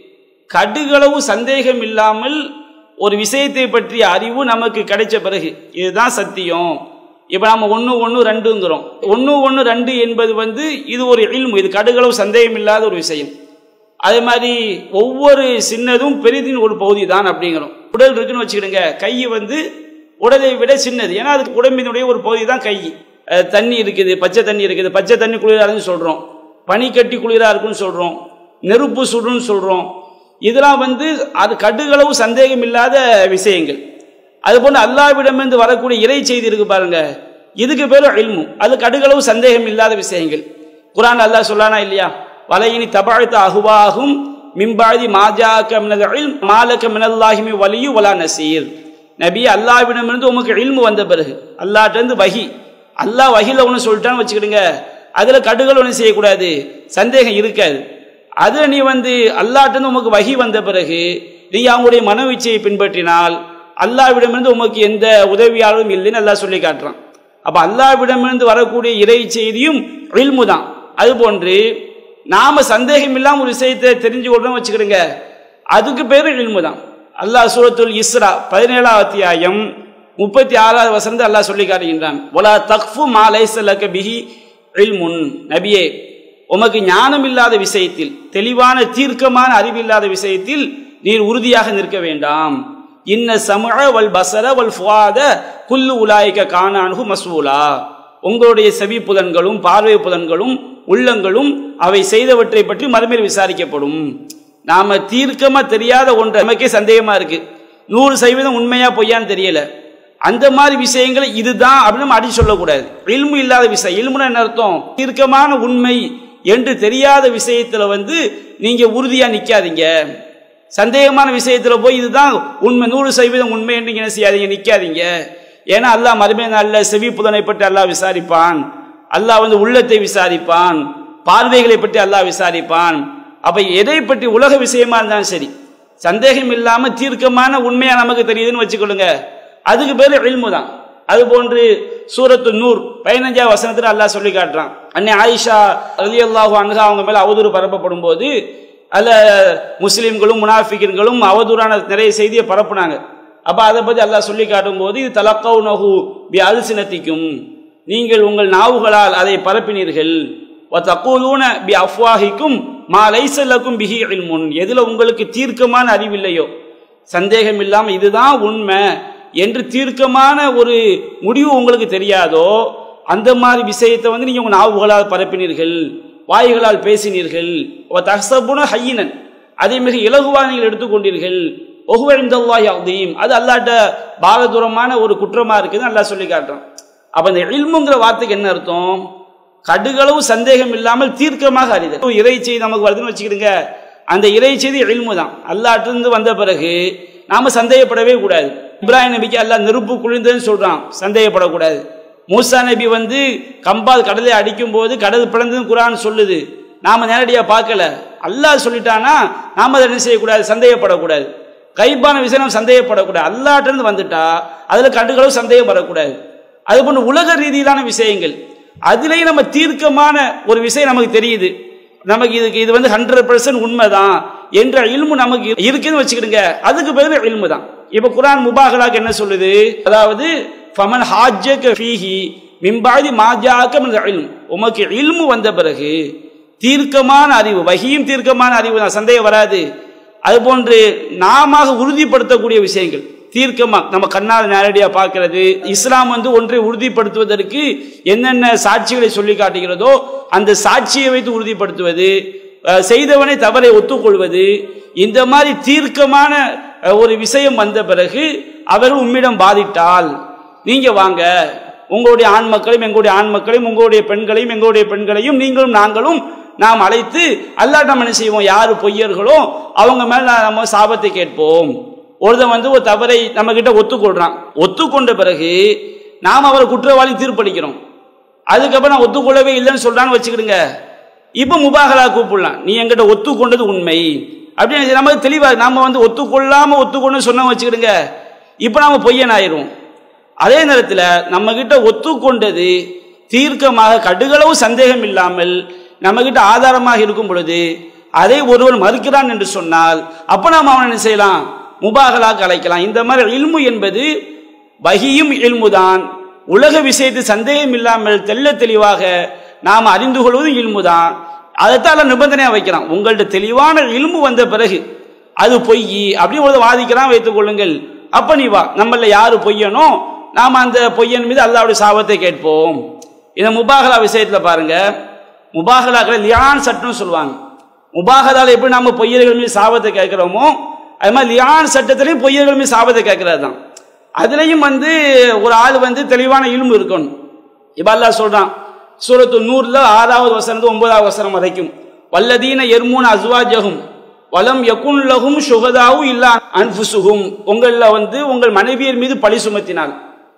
கடுகளவு சந்தேகம் இல்லாமல் ஒரு விஷயத்தை பற்றிய அறிவு நமக்கு கிடைச்ச பிறகு இதுதான் சத்தியம் இப்போ நம்ம ஒன்று ஒன்று ரெண்டுங்கிறோம் ஒன்று ஒன்று ரெண்டு என்பது வந்து இது ஒரு இல்மு இது கடுகளவு சந்தேகம் இல்லாத ஒரு விஷயம் அதே மாதிரி ஒவ்வொரு சின்னதும் பெரிதின் ஒரு பகுதி தான் அப்படிங்கிறோம் உடல் இருக்குன்னு வச்சுக்கிடுங்க கை வந்து உடலை விட சின்னது ஏன்னா அதுக்கு உடம்பினுடைய ஒரு பகுதி தான் கை அஹ் தண்ணி இருக்குது பச்சை தண்ணி இருக்குது பச்சை தண்ணி குளிராதுன்னு சொல்கிறோம் பனி கட்டி குளிராக இருக்குன்னு சொல்கிறோம் நெருப்பு சுடுன்னு சொல்கிறோம் இதெல்லாம் வந்து அது கடுகளவு சந்தேகம் இல்லாத விஷயங்கள் அதுபோன்று அல்லாவிடமிருந்து வரக்கூடிய இறை செய்தி இருக்கு பாருங்க இதுக்கு பேரும் இல்மு அது கடுகளவு சந்தேகம் இல்லாத விஷயங்கள் குரான் அல்லாஹ் சொல்லானா இல்லையா வலையினி தபாழ்த்த அகுவாகும் மிம்பாதி மாஜாக்க மினல் மாலக்க மினல்லாஹிமி வலியு வலா நசீர் நபி அல்லாவிடமிருந்து உமக்கு இல்மு வந்த பிறகு அல்லாட்டிருந்து வகி அல்லாஹ் வகில ஒன்று சொல்லிட்டான்னு வச்சுக்கிடுங்க அதில் கடுகள் ஒன்றும் செய்யக்கூடாது சந்தேகம் இருக்காது அதில் நீ வந்து அல்லாட்டிருந்து உமக்கு வகி வந்த பிறகு நீ அவங்களுடைய மனவீச்சையை பின்பற்றினால் அல்லாவிடமிருந்து உமக்கு எந்த உதவியாளரும் இல்லைன்னு அல்லாஹ் சொல்லி காட்டுறான் அப்போ அல்லாவிடமிருந்து வரக்கூடிய இறை செய்தியும் இல்மு தான் அதுபோன்று நாம சந்தேகம் இல்லாமல் ஒரு விஷயத்தை தெரிஞ்சு கொள்றோம் வச்சுக்கிடுங்க அதுக்கு பேரு இல்மு தான் அல்லாஹ் சூரத்துல் இஸ்ரா பதினேழாம் அத்தியாயம் முப்பத்தி ஆறாவது வசனத்தை அல்லாஹ் சொல்லி காட்டுகின்றான் ஒலா தக்ஃபு மா லைசலக பிஹி இல்முன் நபியே உமக்கு ஞானம் இல்லாத விஷயத்தில் தெளிவான தீர்க்கமான அறிவில்லாத விஷயத்தில் நீர் உறுதியாக நிற்க வேண்டாம் இன்ன சமழ வல் பசர வல் ஃபுவாத குல்லு உலாய்க்க காணானு மசூலா உங்களுடைய செவி புலன்களும் பார்வை புலன்களும் உள்ளங்களும் அவை செய்தவற்றை பற்றி மறுமையில் விசாரிக்கப்படும் நாம தீர்க்கமா தெரியாத ஒன்று நமக்கே சந்தேகமா இருக்கு நூறு சதவீதம் உண்மையா பொய்யான்னு தெரியல அந்த மாதிரி விஷயங்களை இதுதான் அப்படின்னு நம்ம அடி சொல்லக்கூடாது இல்மு இல்லாத விஷயம் இல்முன்னு என்ன அர்த்தம் தீர்க்கமான உண்மை என்று தெரியாத விஷயத்துல வந்து நீங்க உறுதியா நிக்காதீங்க சந்தேகமான விஷயத்துல போய் இதுதான் உண்மை நூறு சதவீதம் உண்மை என்று நீங்க என்ன செய்யாதீங்க நிக்காதீங்க ஏன்னா அல்லாஹ் மறுமை நாளில் செவி புதனை பற்றி அல்லாஹ் விசாரிப்பான் அல்லாஹ் வந்து உள்ளத்தை விசாரிப்பான் பார்வைகளை பற்றி அல்லாஹ் விசாரிப்பான் அப்ப எதை பற்றி உலக விஷயமா இருந்தாலும் சரி சந்தேகம் இல்லாம தீர்க்கமான உண்மையா நமக்கு தெரியுதுன்னு வச்சுக்கொள்ளுங்க அதுக்கு பேரு இல்மு தான் அது போன்று சூரத்து நூர் பதினஞ்சாவது வசனத்தில் அல்லாஹ் சொல்லி காட்டுறான் அன்னை ஆயிஷா அலி அல்லாஹு அன்ஹா அவங்க மேல அவதூறு பரப்பப்படும் போது அல்ல முஸ்லிம்களும் முனாஃபிகன்களும் அவதூறான நிறைய செய்தியை பரப்புனாங்க அப்ப அதை பத்தி அல்லாஹ் சொல்லி காட்டும் போது இது தலக்கவு நகு பி அல்சினத்திக்கும் நீங்கள் உங்கள் நாவுகளால் அதை பரப்பினீர்கள் தக்கூலூன பி அஃப்வாஹிக்கும் மா லைசல்லக்கும் பிஹி இல்முன் எதுல உங்களுக்கு தீர்க்கமான அறிவில்லையோ சந்தேகம் இல்லாம இதுதான் உண்மை என்று தீர்க்கமான ஒரு முடிவு உங்களுக்கு தெரியாதோ அந்த மாதிரி விஷயத்தை வந்து நீங்க உங்க நாவுகளால் பரப்பினீர்கள் வாய்களால் பேசினீர்கள் தகசபுன ஹையினன் அதை மிக இலகுவாக நீங்கள் எடுத்துக்கொண்டீர்கள் ஒகுவழிந்தல்லாஹி அதீம் அது அல்லாட்ட பாரதூரமான ஒரு குற்றமா இருக்குதுன்னு அல்லாஹ் சொல்லி காட்டுறான் அப்ப இந்த இல்முங்கிற வார்த்தைக்கு என்ன அர்த்தம் கடுகளவு சந்தேகம் இல்லாமல் தீர்க்கமாக அறிதல் இறை செய்தி நமக்கு வருதுன்னு வச்சுக்கிடுங்க அந்த இறை செய்தி இல்மு தான் அல்லாட்டிருந்து வந்த பிறகு நாம சந்தேகப்படவே கூடாது இப்ராஹிம் நபிக்கு அல்லாஹ் நெருப்பு குளிர்ந்ததுன்னு சொல்றான் சந்தேகப்படக்கூடாது மூசா நபி வந்து கம்பால் கடலை அடிக்கும் போது கடல் பிளந்ததுன்னு குரான் சொல்லுது நாம நேரடியா பார்க்கல அல்லாஹ் சொல்லிட்டானா நாம அதை என்ன செய்யக்கூடாது சந்தேகப்படக்கூடாது கைப்பான விஷயம் நம்ம சந்தேகப்படக்கூடாது அல்லாட்டிருந்து வந்துட்டா அதுல கண்டுகளவு சந்தேகம் வரக்கூடாது அது போன்ற உலக ரீதியிலான விஷயங்கள் அதுலேயும் நம்ம தீர்க்கமான ஒரு விஷயம் நமக்கு தெரியுது நமக்கு இதுக்கு இது வந்து ஹண்ட்ரட் பர்சன்ட் உண்மைதான் என்ற இல்மு நமக்கு இருக்குன்னு வச்சுக்கிடுங்க அதுக்கு பேர் இல்மு தான் இப்ப குரான் முபாகலாக்கு என்ன சொல்லுது அதாவது ஃபமன் ஹாஜக ஃபீஹி மிம்பாதி மாஜாக்க மின் இல்ம் உமக்கு இல்மு வந்த பிறகு தீர்க்கமான அறிவு வகியும் தீர்க்கமான அறிவு தான் சந்தேகம் வராது அது போன்று நாம உறுதிப்படுத்தக்கூடிய விஷயங்கள் தீர்க்கமா நம்ம கண்ணால் நேரடியாக பார்க்கிறது இஸ்லாம் வந்து ஒன்றை உறுதிப்படுத்துவதற்கு என்னென்ன சாட்சிகளை சொல்லி காட்டுகிறதோ அந்த சாட்சியை வைத்து உறுதிப்படுத்துவது அஹ், செய்தவனை தவறை ஒத்துக்கொள்வது இந்த மாதிரி தீர்க்கமான அஹ், ஒரு விஷயம் வந்த பிறகு அவர்கள் உம்மிடம் பாதித்தால் நீங்க வாங்க உங்களுடைய ஆண் மக்களையும் எங்களுடைய ஆண் மக்களையும் உங்களுடைய பெண்களையும் எங்களுடைய பெண்களையும் நீங்களும் நாங்களும் நாம் அழைத்து அல்லாஹ் நம்ம என்ன செய்வோம் யாரு பொய்யர்களோ அவங்க மேல நம்ம சாபத்தை கேட்போம் ஒருத்தன் வந்து ஒரு தவறை நம்ம கிட்ட ஒத்துக்கொள்றான் ஒத்துக்கொண்ட பிறகு நாம் அவரை குற்றவாளி தீர்ப்பளிக்கிறோம் அதுக்கப்புறம் நான் ஒத்துக்கொள்ளவே இல்லைன்னு சொல்றான்னு வச்சுக்கிடுங்க இப்ப முபாகலா கூப்பிடலாம் நீ என்கிட்ட ஒத்துக்கொண்டது உண்மை அப்படின்னு நம்ம தெளிவா நாம வந்து ஒத்துக்கொள்ளாம ஒத்துக்கொண்டு சொன்ன வச்சுக்கிடுங்க இப்ப நாம பொய்யன் ஆயிரும் அதே நேரத்தில் நம்ம கிட்ட ஒத்துக்கொண்டது தீர்க்கமாக கடுகளவு சந்தேகம் இல்லாமல் நம்ம கிட்ட ஆதாரமாக இருக்கும் பொழுது அதை ஒருவன் மறுக்கிறான் என்று சொன்னால் அப்ப நாம் அவனை என்ன செய்யலாம் முபாகலாக அழைக்கலாம் இந்த மாதிரி இல்மு என்பது வகியும் இல்முதான் உலக விஷயத்து சந்தேகம் இல்லாமல் தெள்ள தெளிவாக நாம் அறிந்து கொள்வதும் இல்முதான் அதைத்தான் நிபந்தனையா வைக்கிறான் உங்கள்ட்ட தெளிவான இல்மு வந்த பிறகு அது பொய் அப்படி ஒரு வாதிக்கிறான் வைத்துக் கொள்ளுங்கள் அப்ப நீ வா நம்மள யாரு பொய்யனோ நாம அந்த பொய்யன் மீது அல்லாவுடைய சாபத்தை கேட்போம் இந்த முபாகலா விஷயத்துல பாருங்க முபாகலாக்களை லியான் சட்டம் சொல்லுவாங்க முபாகலால எப்படி நாம பொய்யர்கள் மீது சாபத்தை கேட்கிறோமோ அது மாதிரி லியான் சட்டத்திலையும் பொய்யர்கள் மீது சாபத்தை கேட்கறது தான் அதுலயும் வந்து ஒரு ஆள் வந்து தெளிவான இல்மு இருக்கணும் இப்ப அல்லாஹ் சொல்றான் சூரத்து நூறுல ஆறாவது வசனம் ஒன்பதாவது வசனம் வரைக்கும் வல்லதீன எர்மூன் அஸ்வாஜகும் வலம் யகுன் லகும் சுகதாவு இல்லா அன்புசுகும் உங்கள வந்து உங்கள் மனைவியர் மீது பழி சுமத்தினால்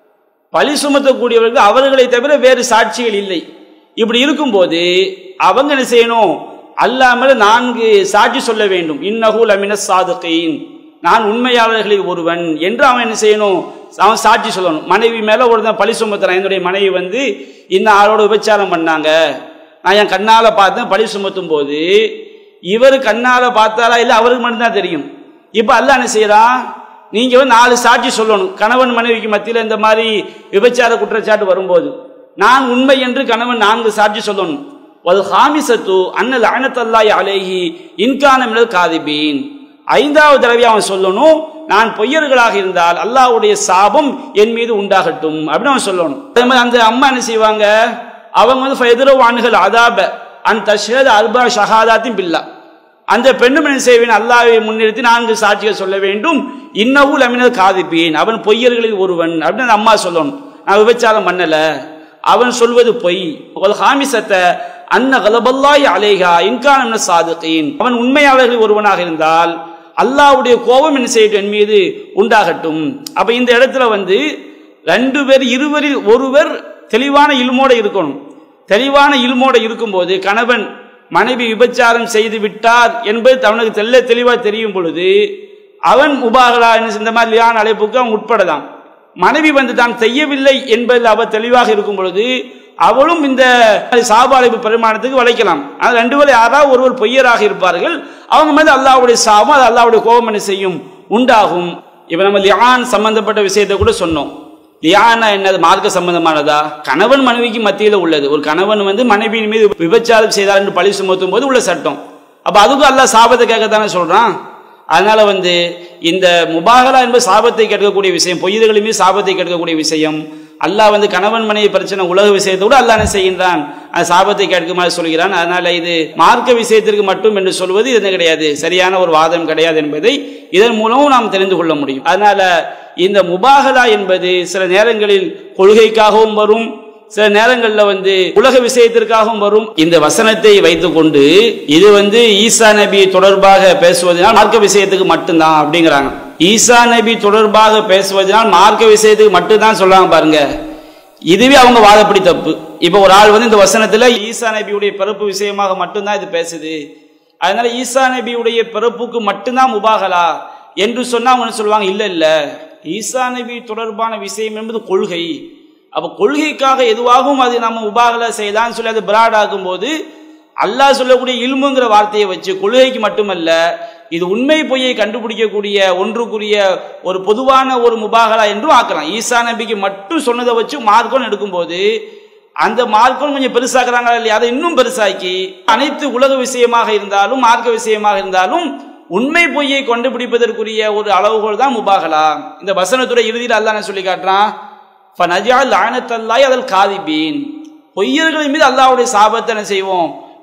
பழி சுமத்தக்கூடியவர்கள் அவர்களை தவிர வேறு சாட்சிகள் இல்லை இப்படி இருக்கும்போது அவங்க என்ன செய்யணும் அல்லாமல் நான்கு சாட்சி சொல்ல வேண்டும் இன்னஹூல் அமின சாதுகைன் நான் உண்மையாளர்களில் ஒருவன் என்று அவன் என்ன செய்யணும் அவன் சாட்சி சொல்லணும் மனைவி மேல ஒருத்தன் பழி சுமத்துறான் என்னுடைய மனைவி வந்து இந்த ஆளோட விபச்சாரம் பண்ணாங்க நான் என் கண்ணால பார்த்தேன் பழி சுமத்தும் போது இவர் கண்ணால பார்த்தாரா இல்லை அவருக்கு மட்டும்தான் தெரியும் இப்ப அல்லாஹ் என்ன செய்யறான் நீங்க வந்து நாலு சாட்சி சொல்லணும் கணவன் மனைவிக்கு மத்தியில் இந்த மாதிரி விபச்சார குற்றச்சாட்டு வரும்போது நான் உண்மை என்று கணவன் நான்கு சாட்சி சொல்லணும் வல் ஹாமிசத்து அன்னல் அனத்தல்லாய் அலேஹி இன்கான மினல் காதிபீன் ஐந்தாவது தடவை அவன் சொல்லணும் நான் பொய்யர்களாக இருந்தால் அல்லாஹ்வுடைய சாபம் என் மீது உண்டாகட்டும் அப்படின்னு அவன் சொல்லணும் அதே மாதிரி அந்த அம்மா என்ன செய்வாங்க அவங்க வந்து ஃபெதுரவான்கள் அதாப அன் தஷ்ஹத் அர்பா ஷஹாதாத்தின் பில்லா அந்த பெண்ணும் என்ன செய்வேன் அல்லாவை முன்னிறுத்தி நான்கு சாட்சிகள் சொல்ல வேண்டும் இன்னவும் அமினல் காதிப்பேன் அவன் பொய்யர்களில் ஒருவன் அப்படின்னு அந்த அம்மா சொல்லணும் நான் விபச்சாரம் பண்ணல அவன் சொல்வது பொய் ஒரு ஹாமிசத்தை அன்ன கலபல்லாய் அலேகா இன்கான சாதுகீன் அவன் உண்மையாளர்களில் ஒருவனாக இருந்தால் அல்லாவுடைய கோபம் என்ன செய்யட்டும் என் மீது உண்டாகட்டும் அப்ப இந்த இடத்துல வந்து ரெண்டு பேர் இருவரில் ஒருவர் தெளிவான இல்மோட இருக்கணும் தெளிவான இல்மோட இருக்கும்போது கணவன் மனைவி விபச்சாரம் செய்து விட்டார் என்பது அவனுக்கு தெல்ல தெளிவா தெரியும் பொழுது அவன் முபாகலா இந்த மாதிரி லியான் அழைப்புக்கு அவன் உட்படலாம் மனைவி வந்து தான் செய்யவில்லை என்பதில் அவள் தெளிவாக இருக்கும் பொழுது அவளும் இந்த சாப அழைப்பு பரிமாணத்துக்கு வளைக்கலாம் அது ரெண்டு பேரும் யாராவது ஒருவர் பொய்யராக இருப்பார்கள் அவங்க மேல அல்லாவுடைய சாபம் அது அல்லாவுடைய கோபம் என்ன செய்யும் உண்டாகும் இப்ப நம்ம லியான் சம்பந்தப்பட்ட விஷயத்தை கூட சொன்னோம் லியானா என்னது மார்க்க சம்பந்தமானதா கணவன் மனைவிக்கு மத்தியில் உள்ளது ஒரு கணவன் வந்து மனைவியின் மீது விபச்சாரம் செய்தார் என்று பழி சுமத்தும் போது உள்ள சட்டம் அப்ப அதுக்கும் அல்லாஹ் சாபத்தை கேட்கத்தானே சொல்றான் அதனால வந்து இந்த முபாகலா என்பது சாபத்தை கேட்கக்கூடிய விஷயம் பொய்யர்களின் மீது சாபத்தை கேட்கக்கூடிய விஷயம் அல்லாஹ் வந்து கணவன் மனைவி பிரச்சனை உலக விஷயத்தோடு அல்லாஹ் என்ன செய்கின்றான் அந்த சாபத்தை கேட்குமாறு சொல்கிறான் அதனால இது மார்க்க விஷயத்திற்கு மட்டும் என்று சொல்வது இது கிடையாது சரியான ஒரு வாதம் கிடையாது என்பதை இதன் மூலமும் நாம் தெரிந்து கொள்ள முடியும் அதனால இந்த முபாகலா என்பது சில நேரங்களில் கொள்கைக்காகவும் வரும் சில நேரங்களில் வந்து உலக விஷயத்திற்காகவும் வரும் இந்த வசனத்தை வைத்துக்கொண்டு இது வந்து ஈசா நபி தொடர்பாக பேசுவதனால் மார்க்க விஷயத்துக்கு மட்டும்தான் அப்படிங்கிறாங்க ஈசா நபி தொடர்பாக பேசுவதனால் மார்க்க விஷயத்துக்கு மட்டும்தான் சொல்றாங்க பாருங்க இதுவே அவங்க வாதப்படி தப்பு இப்ப ஒரு ஆள் வந்து இந்த வசனத்துல ஈசா நபியுடைய பிறப்பு விஷயமாக மட்டும்தான் இது பேசுது அதனால ஈசா நபியுடைய பிறப்புக்கு மட்டும்தான் முபாகலா என்று சொன்னா அவங்க சொல்லுவாங்க இல்ல இல்ல ஈசா நபி தொடர்பான விஷயம் என்பது கொள்கை அப்ப கொள்கைக்காக எதுவாகவும் அது நம்ம உபாகல செய்யலாம்னு சொல்லி அது பிராடாக்கும் போது அல்லாஹ் சொல்லக்கூடிய இல்முங்கிற வார்த்தையை வச்சு கொள்கைக்கு மட்டுமல்ல இது உண்மை பொய்யை கண்டுபிடிக்கக்கூடிய ஒன்றுக்குரிய ஒரு பொதுவான ஒரு முபாகலா என்றும் ஆக்கலாம் ஈசா நபிக்கு மட்டும் சொன்னதை வச்சு மார்க்கம் எடுக்கும்போது அந்த மார்க்கம் கொஞ்சம் பெருசாக்குறாங்களா இல்லையா அதை இன்னும் பெருசாக்கி அனைத்து உலக விஷயமாக இருந்தாலும் மார்க்க விஷயமாக இருந்தாலும் உண்மை பொய்யை கண்டுபிடிப்பதற்குரிய ஒரு அளவுகோல் தான் முபாகலா இந்த வசனத்துறை இறுதியில் அல்லாஹ் சொல்லி காட்டுறான் ஃபனஜால் லானத்தல்லாய் அதில் காதிபீன் பொய்யர்களின் மீது அல்லாஹ்வுடைய சாபத்தை என்ன செய்வோம்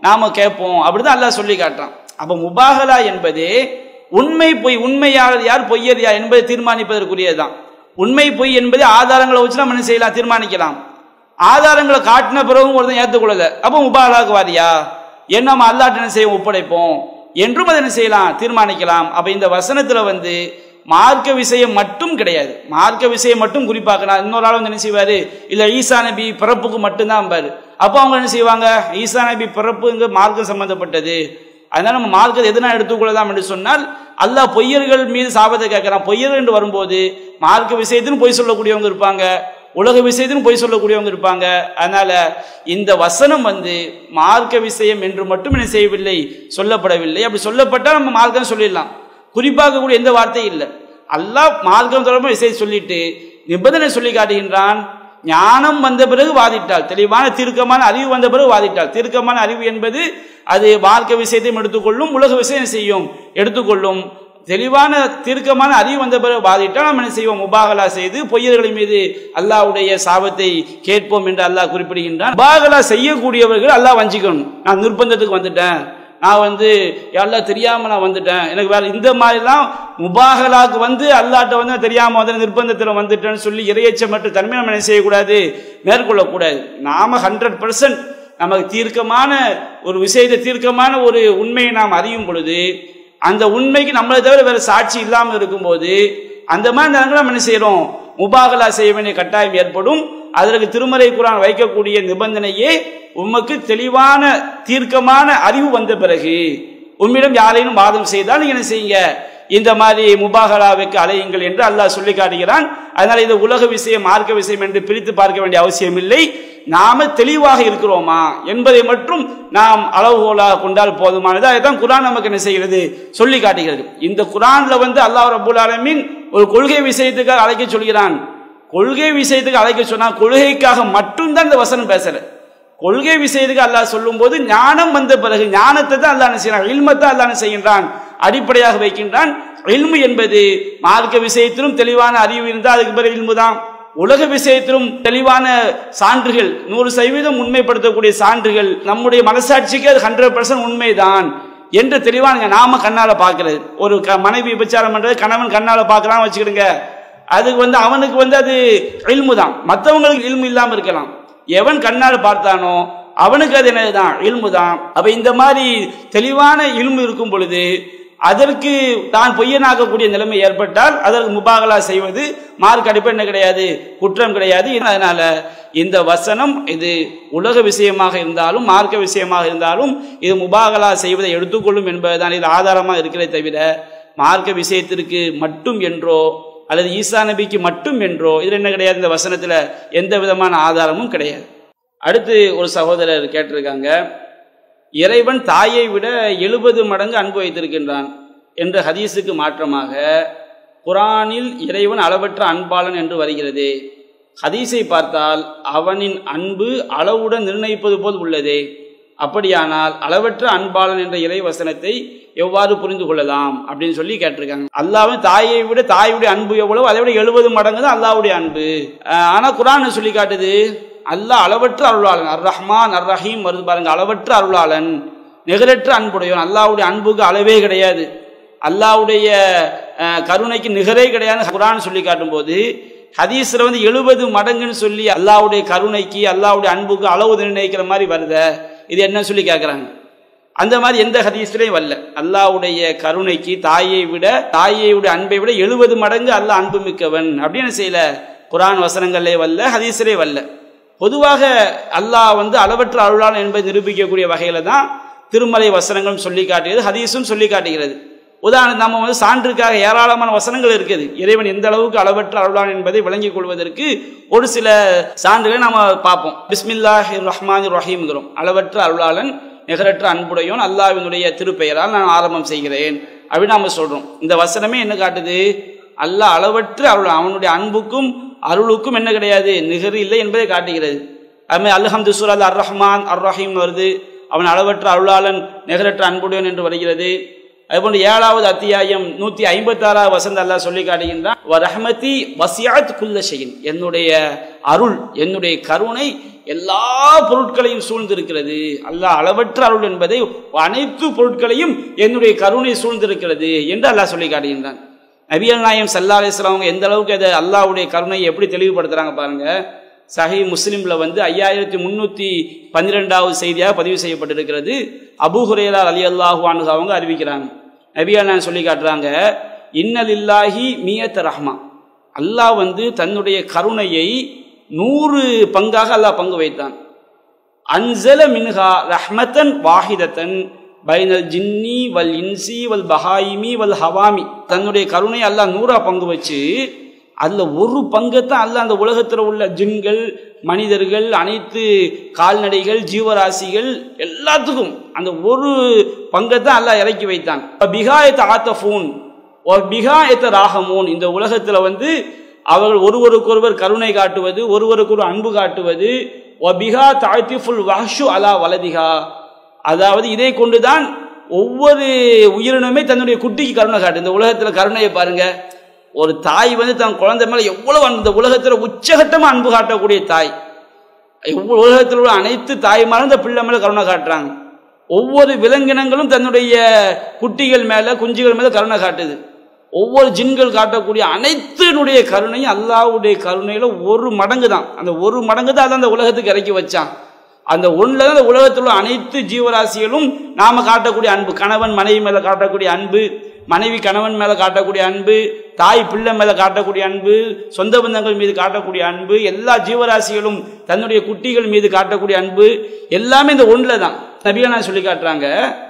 நாம கேட்போம் அப்படிதான் அல்லாஹ் சொல்லி காட்டுறான் அப்ப முபாகலா என்பது உண்மை பொய் உண்மையாளர் யார் பொய்யர் யார் என்பதை தீர்மானிப்பதற்குரியதுதான் உண்மை பொய் என்பதை ஆதாரங்களை வச்சு நம்ம என்ன செய்யலாம் தீர்மானிக்கலாம் ஆதாரங்களை காட்டின பிறகும் ஒருத்தன் ஏற்றுக்கொள்ளல அப்போ முபாகலாக்கு வாரியா என்ன நம்ம அல்லாட்ட என்ன செய்வோம் ஒப்படைப்போம் என்றும் அதை என்ன செய்யலாம் தீர்மானிக்கலாம் அப்ப இந்த வசனத்துல வந்து மார்க்க விஷயம் மட்டும் கிடையாது மார்க்க விஷயம் மட்டும் குறிப்பாக்கலாம் இன்னொரு ஆள் வந்து என்ன செய்வாரு இல்ல ஈசா நபி பிறப்புக்கு மட்டும்தான் பாரு அப்போ அவங்க என்ன செய்வாங்க ஈசா நபி பிறப்புங்க மார்க்கம் சம்பந்தப்பட்டது அதனால நம்ம மார்க்கத்தை எதனா எடுத்துக்கொள்ளலாம் என்று சொன்னால் அல்லாஹ் பொய்யர்கள் மீது சாபத்தை கேட்கிறான் பொய்யர்கள் என்று வரும்போது மார்க்க விஷயத்திலும் பொய் சொல்லக்கூடியவங்க இருப்பாங்க உலக விஷயத்திலும் பொய் சொல்லக்கூடியவங்க இருப்பாங்க அதனால இந்த வசனம் வந்து மார்க்க விஷயம் என்று மட்டும் என்ன செய்யவில்லை சொல்லப்படவில்லை அப்படி சொல்லப்பட்டால் நம்ம மார்க்கம் சொல்லிடலாம் குறிப்பாக கூட எந்த வார்த்தையும் இல்லை அல்லாஹ் மார்க்கம் தொடர்பாக விஷயம் சொல்லிட்டு நிபந்தனை சொல்லி காட்டுகின்றான் ஞானம் வந்த பிறகு வாதிட்டால் தெளிவான தீர்க்கமான அறிவு வந்த பிறகு வாதிட்டால் தீர்க்கமான அறிவு என்பது அது மார்க்க விஷயத்தையும் எடுத்துக்கொள்ளும் உலக விஷயம் செய்யும் எடுத்துக்கொள்ளும் தெளிவான தீர்க்கமான அறிவு வந்த பிறகு வாதிட்டால் நம்ம என்ன செய்வோம் முபாகலா செய்து பொய்யர்களின் மீது அல்லாஹ்வுடைய சாபத்தை கேட்போம் என்று அல்லாஹ் குறிப்பிடுகின்றான் முபாகலா செய்யக்கூடியவர்கள் அல்லாஹ் வஞ்சிக்கணும் நான் நிர்பந்தத்துக்கு வந்துட்டேன் நான் வந்து எல்லாம் தெரியாம நான் வந்துட்டேன் எனக்கு வேற இந்த மாதிரிலாம் முபாகலாக்கு வந்து அல்லாட்ட வந்து தெரியாம வந்து நிர்பந்தத்தில் வந்துட்டேன்னு சொல்லி இறையச்சமற்ற தன்மை நம்ம என்ன செய்யக்கூடாது மேற்கொள்ளக்கூடாது நாம ஹண்ட்ரட் பர்சன்ட் நமக்கு தீர்க்கமான ஒரு விஷயத்தை தீர்க்கமான ஒரு உண்மையை நாம் அறியும் பொழுது அந்த உண்மைக்கு நம்மளை தவிர வேற சாட்சி இல்லாமல் இருக்கும்போது அந்த மாதிரி நேரங்களில் நம்ம என்ன செய்யறோம் முபாகலா செய்ய வேண்டிய கட்டாயம் ஏற்படும் அதற்கு திருமறை குரான் வைக்கக்கூடிய நிபந்தனையே உமக்கு தெளிவான தீர்க்கமான அறிவு வந்த பிறகு உம்மிடம் யாரேனும் வாதம் செய்தால் நீங்க என்ன செய்யுங்க இந்த மாதிரி முபாகலாவுக்கு அலையுங்கள் என்று அல்லாஹ் சொல்லி காட்டுகிறான் அதனால இது உலக விஷயம் மார்க்க விஷயம் என்று பிரித்து பார்க்க வேண்டிய அவசியம் இல்லை நாம தெளிவாக இருக்கிறோமா என்பதை மட்டும் நாம் அளவுகோலாக கொண்டால் போதுமானது அதுதான் குரான் நமக்கு என்ன செய்கிறது சொல்லி காட்டுகிறது இந்த குரான்ல வந்து அல்லாஹ் ரபுல் ஆலமீன் ஒரு கொள்கை விஷயத்துக்காக அழைக்க சொல்கிறான் கொள்கை விஷயத்துக்கு அழைக்க சொன்னா கொள்கைக்காக மட்டும்தான் இந்த வசனம் பேசுற கொள்கை விஷயத்துக்கு அல்லாஹ் சொல்லும் போது ஞானம் வந்த பிறகு ஞானத்தை தான் அல்லாஹ் என்ன செய்யறான் இல்மத்தை அல்லாஹ் என்ன செய்கின்றான் அடிப்படையாக வைக்கின்றான் இல்மு என்பது மார்க்க விஷயத்திலும் தெளிவான அறிவு இருந்தால் அதுக்கு பிறகு இல்மு தான் உலக விஷயத்திலும் தெளிவான சான்றுகள் நூறு சதவீதம் உண்மைப்படுத்தக்கூடிய சான்றுகள் நம்முடைய மனசாட்சிக்கு அது ஹண்ட்ரட் பர்சன்ட் உண்மைதான் என்று தெளிவான நாம கண்ணால பார்க்கிறது ஒரு க- மனைவி விபச்சாரம் பண்றது கணவன் கண்ணால பார்க்கறான் வச்சுக்கிடுங்க அதுக்கு வந்து அவனுக்கு வந்து அது இல்மு தான் மற்றவங்களுக்கு இல்மு இல்லாம இருக்கலாம் எவன் கண்ணால் பார்த்தானோ அவனுக்கு அது என்னதுதான் இல்மு தான் அப்ப இந்த மாதிரி தெளிவான இல்மு இருக்கும் பொழுது அதற்கு தான் பொய்யனாக்கக்கூடிய நிலைமை ஏற்பட்டால் அதற்கு முபாகலா செய்வது மார்க் அடிப்படை என்ன கிடையாது குற்றம் கிடையாது அதனால இந்த வசனம் இது உலக விஷயமாக இருந்தாலும் மார்க்க விஷயமாக இருந்தாலும் இது முபாகலா செய்வதை எடுத்துக்கொள்ளும் என்பதுதான் இது ஆதாரமாக இருக்கிறதே தவிர மார்க்க விஷயத்திற்கு மட்டும் என்றோ அல்லது ஈசா நபிக்கு மட்டும் என்றோ இதில் என்ன கிடையாது இந்த வசனத்தில் எந்த விதமான ஆதாரமும் கிடையாது அடுத்து ஒரு சகோதரர் கேட்டிருக்காங்க இறைவன் தாயை விட எழுபது மடங்கு அன்பு வைத்திருக்கின்றான் என்ற ஹதீஸுக்கு மாற்றமாக குரானில் இறைவன் அளவற்ற அன்பாளன் என்று வருகிறது ஹதீஸை பார்த்தால் அவனின் அன்பு அளவுடன் நிர்ணயிப்பது போல் உள்ளதே அப்படியானால் அளவற்ற அன்பாளன் என்ற இறை வசனத்தை எவ்வாறு புரிந்து கொள்ளலாம் அப்படின்னு சொல்லி கேட்டிருக்காங்க அல்லாவும் தாயை விட தாயுடைய அன்பு எவ்வளவு அதை விட எழுபது மடங்கு தான் அல்லாவுடைய அன்பு அஹ் ஆனா குரான் சொல்லி காட்டுது அல்லாஹ் அளவற்ற அருளாளன் அர் ரஹ்மான் அர் ரஹீம் வருது பாருங்க அளவற்ற அருளாளன் நிகரற்ற அன்புடையவன் அல்லாவுடைய அன்புக்கு அளவே கிடையாது அல்லாவுடைய அஹ், கருணைக்கு நிகரே கிடையாது குரான் சொல்லி காட்டும்போது ஹதீஸ்ல வந்து எழுபது மடங்குன்னு சொல்லி அல்லாவுடைய கருணைக்கு அல்லாவுடைய அன்புக்கு அளவு நிர்ணயிக்கிற மாதிரி வருத இது என்ன சொல்லி கேட்குறாங்க அந்த மாதிரி எந்த ஹதீஸ்லையும் வரல அல்லாவுடைய கருணைக்கு தாயை விட தாயை விட அன்பை விட எழுபது மடங்கு அல்லாஹ் அன்பு மிக்கவன் அப்படின்னு செய்யல குரான் வசனங்களே வரல ஹதீஸ்லே வரல பொதுவாக அல்லாஹ் வந்து அளவற்ற அருளாளன் என்பதை நிரூபிக்கக்கூடிய வகையில தான் திருமலை வசனங்களும் சொல்லி காட்டுகிறது ஹதீஸும் சொல்லி காட்டுகிறது உதாரணம் நம்ம வந்து சான்றுக்காக ஏராளமான வசனங்கள் இருக்குது இறைவன் எந்த அளவுக்கு அளவற்ற அருளான் என்பதை விளங்கிக் கொள்வதற்கு ஒரு சில சான்றுகளை நம்ம பார்ப்போம் பிஸ்மில்லாஹ் ரஹ்மான் ரஹீம்ங்கிறோம் அளவற்ற அருளாளன் நிகரற்ற அன்புடையோன் அல்லாஹ்வினுடைய திருப்பெயரால் நான் ஆரம்பம் செய்கிறேன் அப்படின்னு நாம சொல்றோம் இந்த வசனமே என்ன காட்டுது அல்லாஹ் அளவற்ற அருள் அவனுடைய அன்புக்கும் அருளுக்கும் என்ன கிடையாது நிகர் இல்லை என்பதை காட்டுகிறது அதுமாதிரி அல்ஹம்து சூரத் அர் ரஹ்மான் அர் ரஹீம் வருது அவன் அளவற்ற அருளாளன் நிகரற்ற அன்புடையவன் என்று வருகிறது அதுபோன்று ஏழாவது அத்தியாயம் நூத்தி ஐம்பத்தி ஆறாவது வசந்த அல்லாஹ் சொல்லி காட்டுகின்றான் ரஹமதி வசியாத் குல்ல ஷையின் என்னுடைய அருள் என்னுடைய கருணை எல்லா பொருட்களையும் சூழ்ந்திருக்கிறது அல்லாஹ் அளவற்ற அருள் என்பதை அனைத்து பொருட்களையும் என்னுடைய கருணை சூழ்ந்திருக்கிறது என்று அல்லாஹ் சொல்லி காட்டுகின்றான் நபியல் நாயம் சல்லா அலிஸ்லாம் அவங்க எந்த அளவுக்கு அதை அல்லாஹ்வுடைய கருணையை எப்படி தெளிவுபடுத்துறாங்க பாருங்க சஹி முஸ்லிம்ல வந்து ஐயாயிரத்தி முன்னூத்தி பன்னிரெண்டாவது செய்தியாக பதிவு செய்யப்பட்டிருக்கிறது அபு ஹுரேரா அலி அல்லாஹு அனுகு அவங்க அறிவிக்கிறாங்க நபியா நான் சொல்லி காட்டுறாங்க இன்னலில்லாஹி மியத் ரஹ்மா அல்லாஹ் வந்து தன்னுடைய கருணையை நூறு பங்காக அல்லாஹ் பங்கு வைத்தான் அன்சல மின்ஹா ரஹ்மத்தன் வாஹிதத்தன் பைனல் ஜின்னி வல் இன்சி வல் பஹாயிமி வல் ஹவாமி தன்னுடைய கருணை அல்லாஹ் நூறா பங்கு வச்சு அதுல ஒரு பங்கத்தான் அல்லாஹ் அந்த உலகத்தில் உள்ள ஜின்கள் மனிதர்கள் அனைத்து கால்நடைகள் ஜீவராசிகள் எல்லாத்துக்கும் அந்த ஒரு பங்கத்தான் அல்லாஹ் இறக்கி வைத்தான் பிகாயத் ஆத்தஃபூன் பிகாயத்த ராகமூன் இந்த உலகத்துல வந்து அவர்கள் ஒருவருக்கொருவர் கருணை காட்டுவது ஒருவருக்கு ஒரு அன்பு காட்டுவது ஒபிகா தாய்த்திஃபுல் வஹஷு அலா வலதிகா அதாவது இதை கொண்டுதான் ஒவ்வொரு உயிரினமே தன்னுடைய குட்டிக்கு கருணை காட்டு இந்த உலகத்துல கருணையை பாருங்க ஒரு தாய் வந்து தன் குழந்தை மேல எவ்வளவு அந்த உலகத்துல உச்சகட்டமா அன்பு காட்டக்கூடிய தாய் எவ்வளவு உலகத்தில் உள்ள அனைத்து தாய்மாரும் இந்த பிள்ளை மேல கருணை காட்டுறாங்க ஒவ்வொரு விலங்கினங்களும் தன்னுடைய குட்டிகள் மேல குஞ்சுகள் மேல கருணை காட்டுது ஒவ்வொரு ஜின்கள் காட்டக்கூடிய அனைத்தினுடைய கருணையும் அல்லாவுடைய கருணையில ஒரு மடங்கு தான் அந்த ஒரு மடங்கு தான் அதை அந்த உலகத்துக்கு இறக்கி வச்சான் அந்த ஒன்றில் தான் அந்த உலகத்தில் உள்ள அனைத்து ஜீவராசிகளும் நாம காட்டக்கூடிய அன்பு கணவன் மனைவி மேல காட்டக்கூடிய அன்பு மனைவி கணவன் மேல காட்டக்கூடிய அன்பு தாய் பிள்ளை மேல காட்டக்கூடிய அன்பு சொந்த பந்தங்கள் மீது காட்டக்கூடிய அன்பு எல்லா ஜீவராசிகளும் தன்னுடைய குட்டிகள் மீது காட்டக்கூடிய அன்பு எல்லாமே இந்த ஒன்றில் தான் நபியா சொல்லி காட்டுறாங்க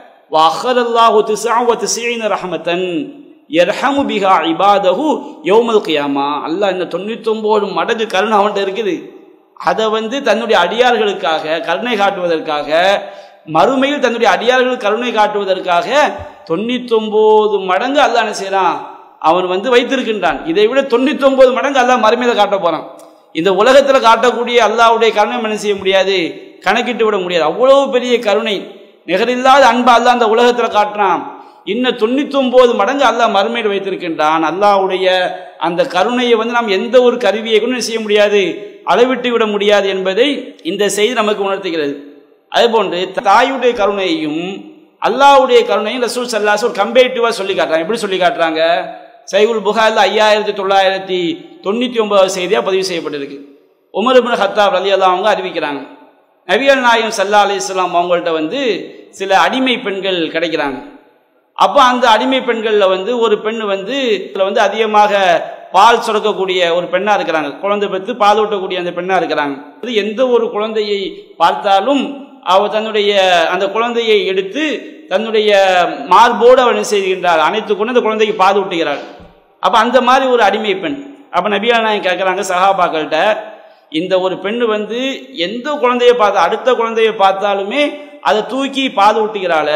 வஹரல்லாஹு திஸ்ஆ வ திஸ்ஈன ரஹமத்தன் யர்ஹமு பிஹா இபாதஹு யௌமல் கியாமா அல்லாஹ் இந்த தொண்ணூத்தொன்பது மடங்கு கருணை அவன்கிட்ட இருக்குது அதை வந்து தன்னுடைய அடியார்களுக்காக கருணை காட்டுவதற்காக மறுமையில் தன்னுடைய அடியார்களுக்கு கருணை காட்டுவதற்காக தொண்ணூத்தொன்பது மடங்கு அல்லாஹ் என்ன செய்யறான் அவன் வந்து வைத்திருக்கின்றான் இதை விட தொண்ணூத்தொன்பது மடங்கு அல்லாஹ் மறுமையில காட்ட போறான் இந்த உலகத்துல காட்டக்கூடிய அல்லாஹ்வுடைய கருணை என்ன செய்ய முடியாது கணக்கிட்டு விட முடியாது அவ்வளவு பெரிய கருணை நிகரில்லாத அன்பு அல்லாஹ் அந்த உலகத்துல காட்டுறான் இன்னும் தொண்ணூத்தொன்பது மடங்கு அல்லாஹ் மறுமையில் வைத்திருக்கின்றான் அல்லாஹ்வுடைய அந்த கருணையை வந்து நாம் எந்த ஒரு கருவியை கூட செய்ய முடியாது அளவிட்டு விட முடியாது என்பதை இந்த செய்தி நமக்கு உணர்த்துகிறது அதுபோன்று தாயுடைய கருணையையும் அல்லாஹ்வுடைய கருணையும் ரசூல் சல்லாஸ் ஒரு கம்பேட்டிவா சொல்லி காட்டுறாங்க எப்படி சொல்லி காட்டுறாங்க சைகுல் புகாரில் ஐயாயிரத்தி தொள்ளாயிரத்தி தொண்ணூத்தி ஒன்பதாவது செய்தியா பதிவு செய்யப்பட்டிருக்கு உமர் இப்னு ஹத்தாப் அலி அல்லா அவங்க அறிவிக்கிறாங்க நபிகள் நாயகம் சல்லா அலி இஸ்லாம் அவங்கள்ட்ட வந்து சில அடிமை பெண்கள் கிடைக்கிறாங்க அப்போ அந்த அடிமை பெண்களில் வந்து ஒரு பெண் வந்து இதில் வந்து அதிகமாக பால் சுரக்கக்கூடிய ஒரு பெண்ணா இருக்கிறாங்க குழந்தை பெற்று பால் ஊட்டக்கூடிய அந்த பெண்ணா இருக்கிறாங்க அது எந்த ஒரு குழந்தையை பார்த்தாலும் அவ தன்னுடைய அந்த குழந்தையை எடுத்து தன்னுடைய மார்போடு அவள் என்ன செய்கின்றாள் அனைத்து கொண்டு அந்த குழந்தைக்கு பால் ஊட்டுகிறாள் அப்போ அந்த மாதிரி ஒரு அடிமை பெண் அப்போ நபியா நாயகம் கேட்குறாங்க சஹாபாக்கள்கிட்ட இந்த ஒரு பெண் வந்து எந்த குழந்தைய பார்த்தா அடுத்த குழந்தைய பார்த்தாலுமே அதை தூக்கி பால் ஊட்டுகிறாள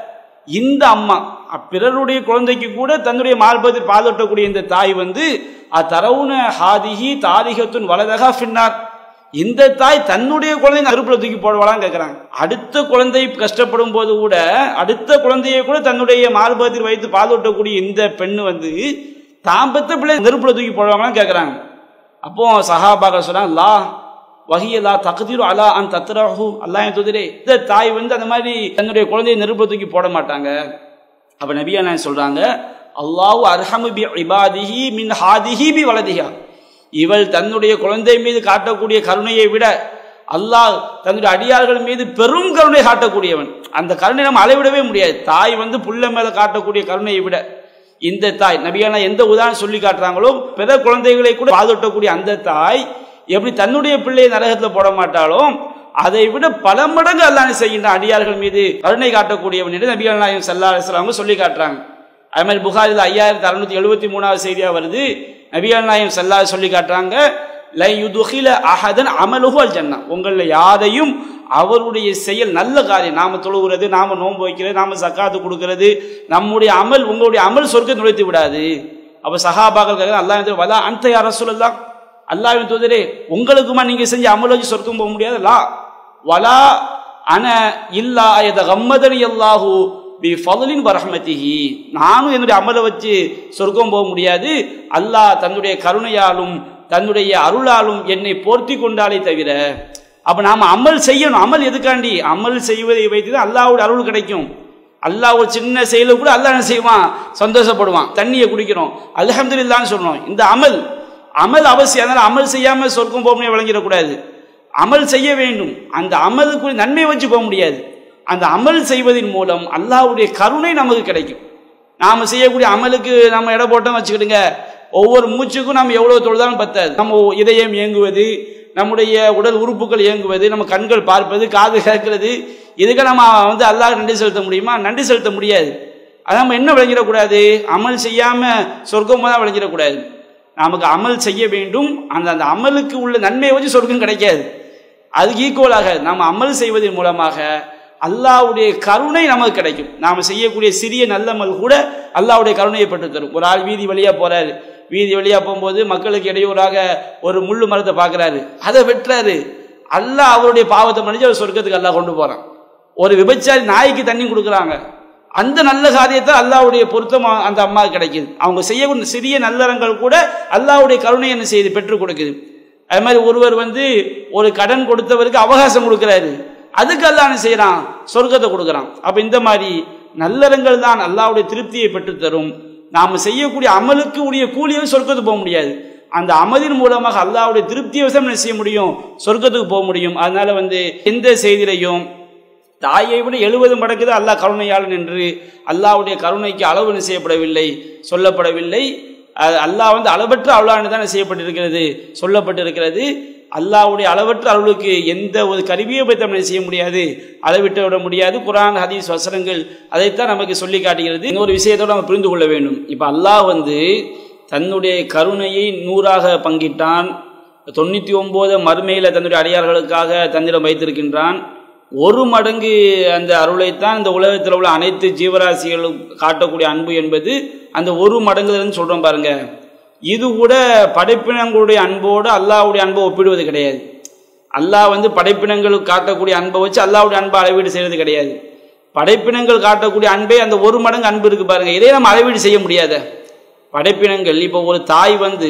இந்த அம்மா பிறருடைய குழந்தைக்கு கூட தன்னுடைய மார்பத்தில் பாதூட்டக்கூடிய இந்த தாய் வந்து அத்தரவுன ஹாதிஹி தாதிகத்துன் வலதகா ஃபின்னார் இந்த தாய் தன்னுடைய குழந்தை நெருப்புல தூக்கி போடுவாளான்னு கேட்கிறாங்க அடுத்த குழந்தை கஷ்டப்படும் போது கூட அடுத்த குழந்தையை கூட தன்னுடைய மார்பகத்தில் வைத்து பாதூட்டக்கூடிய இந்த பெண்ணு வந்து தாம்பத்த பிள்ளை நெருப்புல தூக்கி போடுவாங்களான்னு கேட்கிறாங்க அப்போ சஹாபாக சொன்னாங்க லா வகியலா தகுதிரு அலா அன் தத்ராஹு அல்லாஹ் துதிரே இந்த தாய் வந்து அந்த மாதிரி தன்னுடைய குழந்தையை நெருப்பு தூக்கி போட மாட்டாங்க அப்ப நபியா நான் சொல்றாங்க அல்லாஹு அர்ஹமு பி இபாதிஹி மின் ஹாதிஹி பி வலதிஹா இவள் தன்னுடைய குழந்தை மீது காட்டக்கூடிய கருணையை விட அல்லாஹ் தன்னுடைய அடியார்கள் மீது பெரும் கருணை காட்டக்கூடியவன் அந்த கருணை நம்ம அளவிடவே முடியாது தாய் வந்து புள்ள மேல காட்டக்கூடிய கருணையை விட இந்த தாய் நபியான எந்த உதாரணம் சொல்லி காட்டுறாங்களோ பிற குழந்தைகளை கூட பாதூட்டக்கூடிய அந்த தாய் எப்படி தன்னுடைய பிள்ளையை நரகத்தில் போட மாட்டாலோ அதை விட பல மடங்கு அல்லாஹ் செய்கின்ற அடியார்கள் மீது கருணை காட்டக்கூடியவன் என்று நபிகள் நாயகம் சல்லா அலிஸ்லாம சொல்லி காட்டுறாங்க அது மாதிரி புகாரில் ஐயாயிரத்தி அறுநூத்தி எழுபத்தி மூணாவது செய்தியா வருது நபிகள் நாயகம் சல்லா சொல்லி காட்டுறாங்க லை யுதுகில அஹதன் அமலுகு அல் ஜன்னா உங்களில் யாரையும் அவருடைய செயல் நல்ல காரியம் நாம தொழுகிறது நாம நோன்பு வைக்கிறது நாம சக்காத்து கொடுக்கிறது நம்முடைய அமல் உங்களுடைய அமல் சொர்க்க நுழைத்து விடாது அப்ப சஹாபாக்கள் கேட்கிறாங்க அல்லாஹ் வலா அந்த யார் ரசூலல்லாம் அல்லாஹ்வின் தூதரே உங்களுக்குமா நீங்க செஞ்ச அமல் வச்சு சொர்க்கம் போக முடியாது லா வலா அன இல்லா எத கம்மதனி அல்லாஹு பி ஃபதுலின் வரஹ்மதிஹி நானும் என்னுடைய அமலை வச்சு சொர்க்கம் போக முடியாது அல்லாஹ் தன்னுடைய கருணையாலும் தன்னுடைய அருளாலும் என்னை போர்த்தி கொண்டாலே தவிர அப்ப நாம அமல் செய்யணும் அமல் எதுக்காண்டி அமல் செய்வதை வைத்து தான் அல்லாஹ்வுடைய அருள் கிடைக்கும் அல்லாஹ் ஒரு சின்ன செயலை கூட அல்லாஹ் என்ன செய்வான் சந்தோஷப்படுவான் தண்ணியை குடிக்கிறோம் அல்ஹம்துலில்லாஹ்னு சொல்லணும் இந்த அமல் அமல் அவசியம் அதனால அமல் செய்யாம சொர்க்கம் போக முடியாது விளங்கிடக்கூடாது அமல் செய்ய வேண்டும் அந்த அமலுக்கு நன்மை வச்சு போக முடியாது அந்த அமல் செய்வதன் மூலம் அல்லாஹ்வுடைய கருணை நமக்கு கிடைக்கும் நாம செய்யக்கூடிய அமலுக்கு நம்ம எடை போட்டோம் வச்சுக்கிடுங்க ஒவ்வொரு மூச்சுக்கும் நம்ம எவ்வளவு தொழுதாலும் பத்தாது நம்ம இதயம் இயங்குவது நம்முடைய உடல் உறுப்புகள் இயங்குவது நம்ம கண்கள் பார்ப்பது காது கேட்கிறது இதுக்கு நம்ம வந்து அல்லாஹ் நன்றி செலுத்த முடியுமா நன்றி செலுத்த முடியாது அது நம்ம என்ன விளங்கிடக்கூடாது அமல் செய்யாம சொர்க்கம் தான் விளங்கிடக்கூடாது நமக்கு அமல் செய்ய வேண்டும் அந்த அந்த அமலுக்கு உள்ள நன்மையை வச்சு சொர்க்கம் கிடைக்காது அதுக்கு ஈக்குவலாக நாம் அமல் செய்வதன் மூலமாக அல்லாஹ்வுடைய கருணை நமக்கு கிடைக்கும் நாம் செய்யக்கூடிய சிறிய நல்லமல் கூட அல்லாஹ்வுடைய கருணையை பெற்று தரும் ஒரு ஆள் வீதி வழியா போறாரு வீதி வழியா போகும்போது மக்களுக்கு இடையூறாக ஒரு முள்ளு மரத்தை பார்க்கறாரு அதை வெட்டுறாரு அல்லாஹ் அவருடைய பாவத்தை மன்னிச்சு அவர் சொர்க்கத்துக்கு அல்லாஹ் கொண்டு போறான் ஒரு விபச்சாரி நாய்க்கு தண்ணி கொடுக்குறாங்க அந்த நல்ல காரியத்தை அல்லாஹ்வுடைய பொருத்தம் அந்த அம்மாவுக்கு கிடைக்குது அவங்க செய்யக்கூடிய சிறிய நல்லறங்கள் கூட அல்லாஹ்வுடைய கருணை என்ன செய்து பெற்றுக் கொடுக்குது அது மாதிரி ஒருவர் வந்து ஒரு கடன் கொடுத்தவருக்கு அவகாசம் கொடுக்கிறாரு அதுக்கு அல்லாஹ் என்ன செய்யறான் சொர்க்கத்தை கொடுக்குறான் அப்ப இந்த மாதிரி நல்லறங்கள் தான் அல்லாஹ்வுடைய திருப்தியை பெற்று தரும் நாம செய்யக்கூடிய அமலுக்கு உரிய கூலியை சொர்க்கத்துக்கு போக முடியாது அந்த அமலின் மூலமாக அல்லாஹ்வுடைய திருப்தியை வசம் என்ன செய்ய முடியும் சொர்க்கத்துக்கு போக முடியும் அதனால வந்து எந்த செய்திலையும் தாயை விட எழுபது மடங்கு தான் அல்லாஹ் கருணையாளன் என்று அல்லாஹ்வுடைய கருணைக்கு அளவு என்ன செய்யப்படவில்லை சொல்லப்படவில்லை அது அல்லாஹ் வந்து அளவற்ற அருளானு தான் செய்யப்பட்டிருக்கிறது சொல்லப்பட்டிருக்கிறது அல்லாஹ்வுடைய அளவற்ற அருளுக்கு எந்த ஒரு கருவியை பற்றி நம்ம செய்ய முடியாது அளவிட்டு விட முடியாது குரான் ஹதீஸ் வசனங்கள் அதைத்தான் நமக்கு சொல்லி காட்டுகிறது இன்னொரு விஷயத்தோடு நம்ம புரிந்து கொள்ள வேண்டும் இப்போ அல்லாஹ் வந்து தன்னுடைய கருணையை நூறாக பங்கிட்டான் தொண்ணூற்றி ஒன்பது மறுமையில் தன்னுடைய அடியார்களுக்காக தன்னிடம் வைத்திருக்கின்றான் ஒரு மடங்கு அந்த அருளைத்தான் இந்த உலகத்தில் உள்ள அனைத்து ஜீவராசிகளும் காட்டக்கூடிய அன்பு என்பது அந்த ஒரு மடங்குலன்னு சொல்றோம் பாருங்க இது கூட படைப்பினங்களுடைய அன்போடு அல்லாஹ்வுடைய அன்பை ஒப்பிடுவது கிடையாது அல்லாஹ் வந்து படைப்பினங்களுக்கு காட்டக்கூடிய அன்பை வச்சு அல்லாஹ்வுடைய அன்பை அளவீடு செய்வது கிடையாது படைப்பினங்கள் காட்டக்கூடிய அன்பே அந்த ஒரு மடங்கு அன்பு இருக்கு பாருங்க இதை நம்ம அளவீடு செய்ய முடியாத படைப்பினங்கள் இப்போ ஒரு தாய் வந்து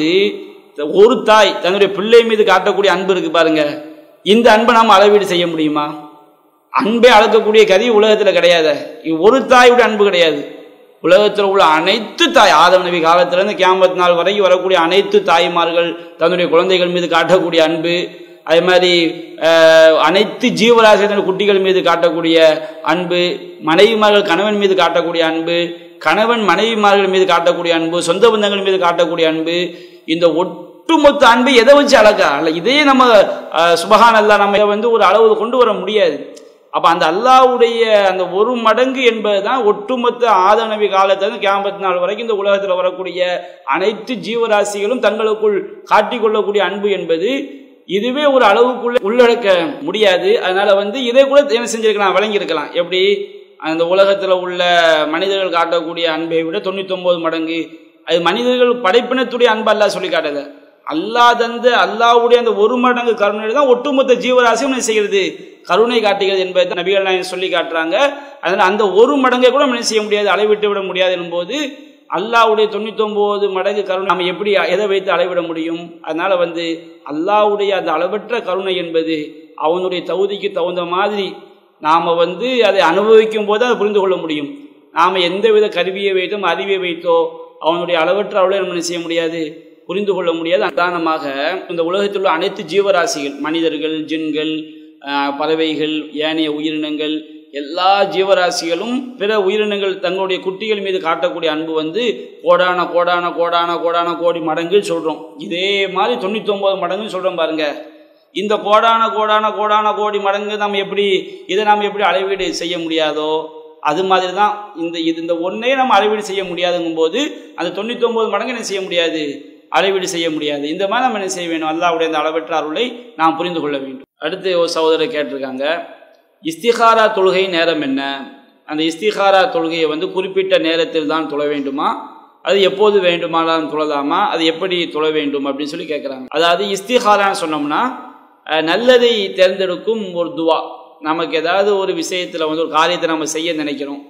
ஒரு தாய் தன்னுடைய பிள்ளை மீது காட்டக்கூடிய அன்பு இருக்கு பாருங்க இந்த அன்பை நாம் அளவீடு செய்ய முடியுமா அன்பை அளக்கக்கூடிய கதி உலகத்தில் கிடையாது இது ஒரு தாயுடைய அன்பு கிடையாது உலகத்தில் உள்ள அனைத்து தாய் ஆதம் நபி காலத்திலிருந்து கியாமத் நாள் வரைக்கும் வரக்கூடிய அனைத்து தாய்மார்கள் தன்னுடைய குழந்தைகள் மீது காட்டக்கூடிய அன்பு அதே மாதிரி அஹ், அனைத்து ஜீவராசிகள் குட்டிகள் மீது காட்டக்கூடிய அன்பு மனைவிமார்கள் கணவன் மீது காட்டக்கூடிய அன்பு கணவன் மனைவிமார்கள் மீது காட்டக்கூடிய அன்பு சொந்த பந்தங்கள் மீது காட்டக்கூடிய அன்பு இந்த ஒட்டுமொத்த அன்பை எதை வச்சு அழகா அல்ல இதே நம்ம அஹ், சுபஹான் அல்லா நம்ம வந்து ஒரு அளவு கொண்டு வர முடியாது அப்ப அந்த அல்லாஹ்வுடைய அந்த ஒரு மடங்கு என்பதுதான் ஒட்டுமொத்த ஆதம் நபி காலத்திலிருந்து கியாமத் நாள் வரைக்கும் இந்த உலகத்தில் வரக்கூடிய அனைத்து ஜீவராசிகளும் தங்களுக்குள் காட்டிக்கொள்ளக்கூடிய அன்பு என்பது இதுவே ஒரு அளவுக்குள்ள உள்ளடக்க முடியாது அதனால வந்து இதை கூட என்ன செஞ்சிருக்கலாம் வழங்கியிருக்கலாம் எப்படி அந்த உலகத்தில் உள்ள மனிதர்கள் காட்டக்கூடிய அன்பை விட தொண்ணூத்தொன்பது மடங்கு அது மனிதர்கள் படைப்பினத்துடைய அன்பு அல்லாஹ் சொல்லி காட்டுது அல்லாஹ் தந்த அல்லாஹ்வுடைய அந்த ஒரு மடங்கு கருணை தான் ஒட்டுமொத்த ஜீவராசியும் என்ன செய்கிறது கருணை காட்டுகிறது என்பதை தான் நபிகள் நாயகம் சொல்லி காட்டுறாங்க அதனால அந்த ஒரு மடங்கை கூட நம்ம என்ன செய்ய முடியாது அளவிட்டு விட முடியாது என்போது அல்லாஹ்வுடைய தொண்ணூத்தொன்பது மடங்கு கருணை நம்ம எப்படி எதை வைத்து அளவிட முடியும் அதனால வந்து அல்லாஹ்வுடைய அந்த அளவற்ற கருணை என்பது அவனுடைய தகுதிக்கு தகுந்த மாதிரி நாம வந்து அதை அனுபவிக்கும் போது அதை புரிந்து கொள்ள முடியும் நாம எந்தவித கருவியை வைத்தோம் அறிவை வைத்தோ அவனுடைய அளவற்ற அருளை நம்ம என்ன செய்ய முடியாது புரிந்து கொள்ள முடியாது உதாரணமாக இந்த உலகத்தில் உள்ள அனைத்து ஜீவராசிகள் மனிதர்கள் ஜின்கள் ஆஹ், பறவைகள் ஏனைய உயிரினங்கள் எல்லா ஜீவராசிகளும் பிற உயிரினங்கள் தங்களுடைய குட்டிகள் மீது காட்டக்கூடிய அன்பு வந்து கோடான கோடான கோடான கோடான கோடி மடங்கு சொல்றோம் இதே மாதிரி தொண்ணூத்தி ஒன்பது மடங்கு சொல்றோம் பாருங்க இந்த கோடான கோடான கோடான கோடி மடங்கு நம்ம எப்படி இதை நாம் எப்படி அளவீடு செய்ய முடியாதோ அது மாதிரி தான் இந்த இது இந்த ஒன்றையே நம்ம அளவீடு செய்ய முடியாதுங்கும் போது அந்த தொண்ணூத்தி ஒன்பது மடங்கு என்ன செய்ய முடியாது அளவீடு செய்ய முடியாது இந்த மாதிரி நம்ம என்ன செய்ய வேணும் அல்லாஹ்வுடைய அந்த அளவற்ற அருளை நாம் புரிந்து கொள்ள வேண்டும் அடுத்து ஒரு சகோதரர் கேட்டிருக்காங்க இஸ்திகாரா தொழுகை நேரம் என்ன அந்த இஸ்திகாரா தொழுகையை வந்து குறிப்பிட்ட நேரத்தில் தான் தொழ வேண்டுமா அது எப்போது வேண்டுமானாலும் தொழலாமா அது எப்படி தொழ வேண்டும் அப்படின்னு சொல்லி கேட்குறாங்க அதாவது இஸ்திகாரான்னு சொன்னோம்னா அஹ், நல்லதை தேர்ந்தெடுக்கும் ஒரு துவா நமக்கு ஏதாவது ஒரு விஷயத்தில் வந்து ஒரு காரியத்தை நம்ம செய்ய நினைக்கிறோம்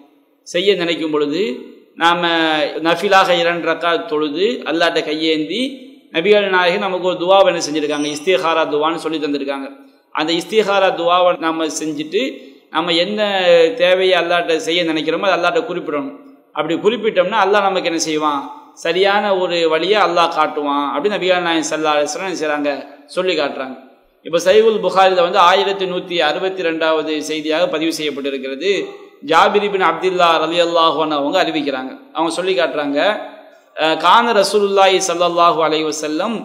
செய்ய நினைக்கும் பொழுது நாம் நஃபிலாக இரண்டு ரக்கா தொழுது அல்லாட்ட கையேந்தி நபிகள் நாயகன் நமக்கு ஒரு துவாவை என்ன செஞ்சுருக்காங்க இஸ்திஹாரா துவான்னு சொல்லி தந்திருக்காங்க அந்த இஸ்திஹாரா துவாவை நம்ம செஞ்சுட்டு நம்ம என்ன தேவையை அல்லாட்ட செய்ய நினைக்கிறோமோ அதை அல்லாட்ட குறிப்பிடணும் அப்படி குறிப்பிட்டோம்னா அல்லாஹ் நமக்கு என்ன செய்வான் சரியான ஒரு வழியை அல்லாஹ் காட்டுவான் அப்படின்னு நபிகள் நாயகம் சல்லா அலிஸ்லாம் என்ன செய்கிறாங்க சொல்லி காட்டுறாங்க இப்போ சைவுல் புகாரில் வந்து ஆயிரத்தி நூற்றி அறுபத்தி ரெண்டாவது செய்தியாக பதிவு செய்யப்பட்டிருக்கிறது ஜாபிரி பின் அப்துல்லா ரலி அல்லாஹான் அவங்க அறிவிக்கிறாங்க அவங்க சொல்லி காட்டுறாங்க கான ரசூலுல்லாஹி சல்லல்லாஹு அலைஹி வஸல்லம்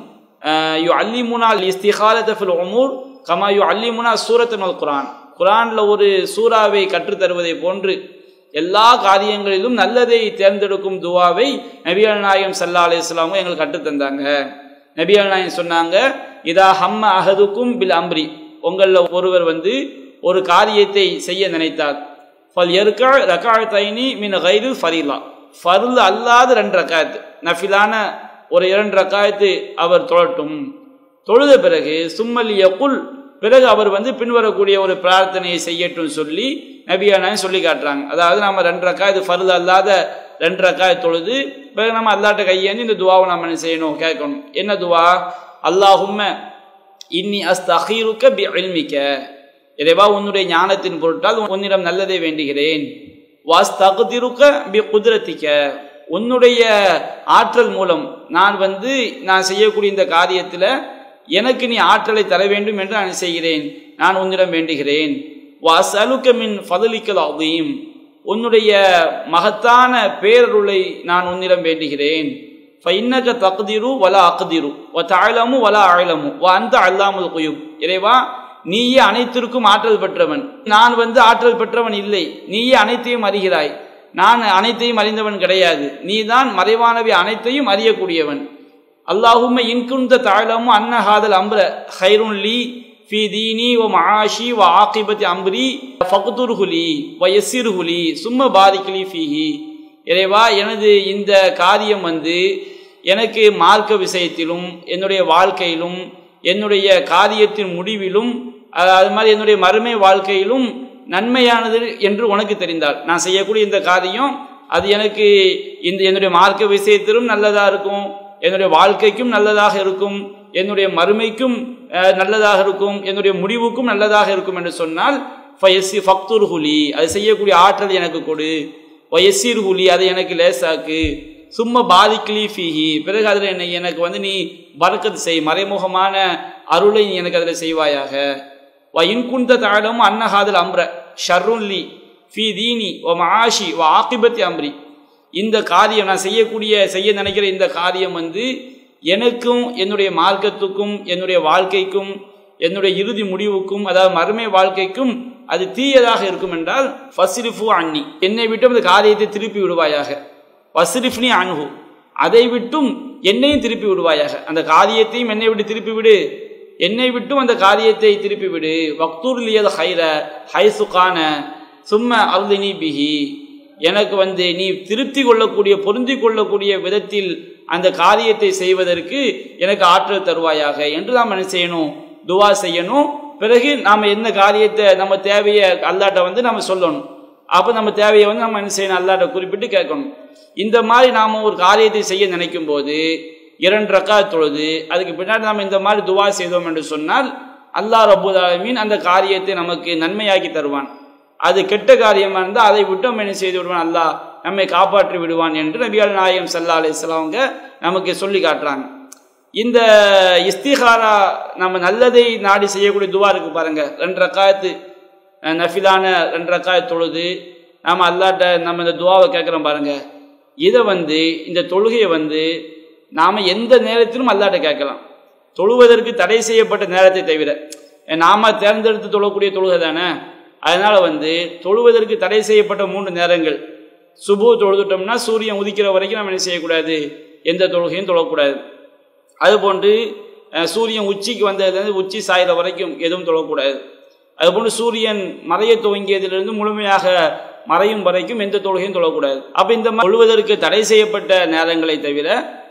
யு அல்லிமுனா இஸ்திஹாலத ஃபில் உமூர் கமா யு அல்லிமுனா சூரத்துல் குரான் குரான்ல ஒரு சூறாவை கற்றுத்தருவதை போன்று எல்லா காரியங்களிலும் நல்லதை தேர்ந்தெடுக்கும் துவாவை நபிகள் நாயகம் சல்லா அலிஸ்லாமும் எங்களுக்கு கற்றுத்தந்தாங்க நபிகள் நாயகம் சொன்னாங்க இதா ஹம்ம அகதுக்கும் பில் அம்ரி உங்களில் ஒருவர் வந்து ஒரு காரியத்தை செய்ய நினைத்தார் ஃபல் எருக்கா ரகாயத்தைனி மின் கைது ஃபரீலா ஃபருள் அல்லாத ரெண்டு ரக்காயத்து நஃபிலான ஒரு இரண்டு ரக்காயத்து அவர் தொழட்டும் தொழுத பிறகு சும்மல் யகுல் பிறகு அவர் வந்து பின்வரக்கூடிய ஒரு பிரார்த்தனையை செய்யட்டும் சொல்லி நபியான சொல்லி காட்டுறாங்க அதாவது நம்ம ரெண்டு ரக்காயத்து ஃபருள் அல்லாத ரெண்டு ரக்காய தொழுது பிறகு நம்ம அல்லாட்ட கையேந்து இந்த துவாவை நம்ம என்ன செய்யணும் கேட்கணும் என்ன துவா அல்லாஹும்ம இன்னி அஸ்தஹீருக்க பி இல்மிக்க இறைவா உன்னுடைய ஞானத்தின் பொருட்டால் உன்னிடம் நல்லதை வேண்டுகிறேன் வாஸ் தகுதிருக்க பி குதிரத்திக்க உன்னுடைய ஆற்றல் மூலம் நான் வந்து நான் செய்யக்கூடிய இந்த காரியத்தில் எனக்கு நீ ஆற்றலை தர வேண்டும் என்று நான் செய்கிறேன் நான் உன்னிடம் வேண்டுகிறேன் வாஸ் அலுக்க மின் ஃபதலிக்கல் அதையும் உன்னுடைய மகத்தான பேரருளை நான் உன்னிடம் வேண்டுகிறேன் ஃபைன்னக தக்திரு வல அக்திரு வ தாழமு வல ஆழமு வ அந்த அல்லாமல் குயும் இறைவா நீயே அனைத்திற்கும் ஆற்றல் பெற்றவன் நான் வந்து ஆற்றல் பெற்றவன் இல்லை நீயே அனைத்தையும் அறிகிறாய் நான் அனைத்தையும் அறிந்தவன் கிடையாது நீதான் மறைவானவை அனைத்தையும் அறியக்கூடியவன் அல்லாஹும்ம இன்குந்த தாழமும் அன்னஹாதல் அம்ர ஹைருன் லீ ஃபி தீனி வ மஆஷி வ ஆகிபத்தி அம்ரி ஃபக்துர்ஹுலி வ யசிர்ஹுலி சும்ம பாரிக்லி ஃபீஹி இறைவா எனது இந்த காரியம் வந்து எனக்கு மார்க்க விஷயத்திலும் என்னுடைய வாழ்க்கையிலும் என்னுடைய காரியத்தின் முடிவிலும் அது மாதிரி என்னுடைய மறுமை வாழ்க்கையிலும் நன்மையானது என்று உனக்கு தெரிந்தால் நான் செய்யக்கூடிய இந்த காரியம் அது எனக்கு இந்த என்னுடைய மார்க்க விஷயத்திலும் நல்லதாக இருக்கும் என்னுடைய வாழ்க்கைக்கும் நல்லதாக இருக்கும் என்னுடைய மறுமைக்கும் நல்லதாக இருக்கும் என்னுடைய முடிவுக்கும் நல்லதாக இருக்கும் என்று சொன்னால் ஃபயசி ஃபக்துர் ஹுலி அது செய்யக்கூடிய ஆற்றல் எனக்கு கொடு வயசீர் ஹுலி அதை எனக்கு லேசாக்கு சும்மா பாதிக்லி ஃபீஹி பிறகு அதில் என்னை எனக்கு வந்து நீ பறக்கத்து செய் மறைமுகமான அருளை நீ எனக்கு அதில் செய்வாயாக வ இன்குந்த தாழமும் அன்னஹாதில் அம்ர ஷர்ருல்லி ஃபி தீனி ஓ மாஷி ஓ ஆக்கிபத்தி அம்ரி இந்த காரியம் நான் செய்யக்கூடிய செய்ய நினைக்கிற இந்த காரியம் வந்து எனக்கும் என்னுடைய மார்க்கத்துக்கும் என்னுடைய வாழ்க்கைக்கும் என்னுடைய இறுதி முடிவுக்கும் அதாவது மறுமை வாழ்க்கைக்கும் அது தீயதாக இருக்கும் என்றால் ஃபசிரிஃபு அன்னி என்னை விட்டும் அந்த காரியத்தை திருப்பி விடுவாயாக ஃபசிரிஃப்னி அன்ஹு அதை விட்டும் என்னையும் திருப்பி விடுவாயாக அந்த காரியத்தையும் என்னை விட்டு திருப்பி விடு என்னை விட்டும் அந்த காரியத்தை திருப்பி விடு வக்தூர் லியல் ஹைர ஹைசுகான சும்ம அருளினி பிஹி எனக்கு வந்து நீ திருப்தி கொள்ளக்கூடிய பொருந்தி கொள்ளக்கூடிய விதத்தில் அந்த காரியத்தை செய்வதற்கு எனக்கு ஆற்றல் தருவாயாக என்று நாம் என்ன செய்யணும் துவா செய்யணும் பிறகு நாம் என்ன காரியத்தை நம்ம தேவையை அல்லாட்ட வந்து நம்ம சொல்லணும் அப்போ நம்ம தேவையை வந்து நம்ம என்ன செய்யணும் அல்லாட்ட குறிப்பிட்டு கேட்கணும் இந்த மாதிரி நாம் ஒரு காரியத்தை செய்ய நினைக்கும் போது இரண்டு ரக்கா தொழுது அதுக்கு பின்னாடி நாம் இந்த மாதிரி துவா செய்தோம் என்று சொன்னால் அல்லாஹ் ரபுல் ஆலமீன் அந்த காரியத்தை நமக்கு நன்மையாக்கி தருவான் அது கெட்ட காரியமாக இருந்தால் அதை விட்டு நம்ம என்ன செய்து விடுவான் அல்லாஹ் நம்மை காப்பாற்றி விடுவான் என்று நபிகள் நாயகம் சல்லா அலிஸ்லாமங்க நமக்கு சொல்லி காட்டுறாங்க இந்த இஸ்திஹாரா நம்ம நல்லதை நாடி செய்யக்கூடிய துவா இருக்கு பாருங்க ரெண்டு ரக்காயத்து நஃபிலான ரெண்டு ரக்காயத்து தொழுது நாம் அல்லாட்ட நம்ம இந்த துவாவை கேட்குறோம் பாருங்க இதை வந்து இந்த தொழுகையை வந்து நாம் எந்த நேரத்திலும் அல்லாட்ட கேட்கலாம் தொழுவதற்கு தடை செய்யப்பட்ட நேரத்தை தவிர நாம தேர்ந்தெடுத்து தொழக்கூடிய தொழுகை தானே அதனால வந்து தொழுவதற்கு தடை செய்யப்பட்ட மூன்று நேரங்கள் சுபு தொழுதுட்டோம்னா சூரியன் உதிக்கிற வரைக்கும் நம்ம என்ன செய்யக்கூடாது எந்த தொழுகையும் தொழக்கூடாது அதுபோன்று சூரியன் உச்சிக்கு வந்ததுலேருந்து உச்சி சாயிற வரைக்கும் எதுவும் தொழக்கூடாது அதுபோன்று சூரியன் மறைய துவங்கியதிலிருந்து முழுமையாக மறையும் வரைக்கும் எந்த தொழுகையும் தொழக்கூடாது அப்போ இந்த தொழுவதற்கு தடை செய்யப்பட்ட நேரங்களை தவிர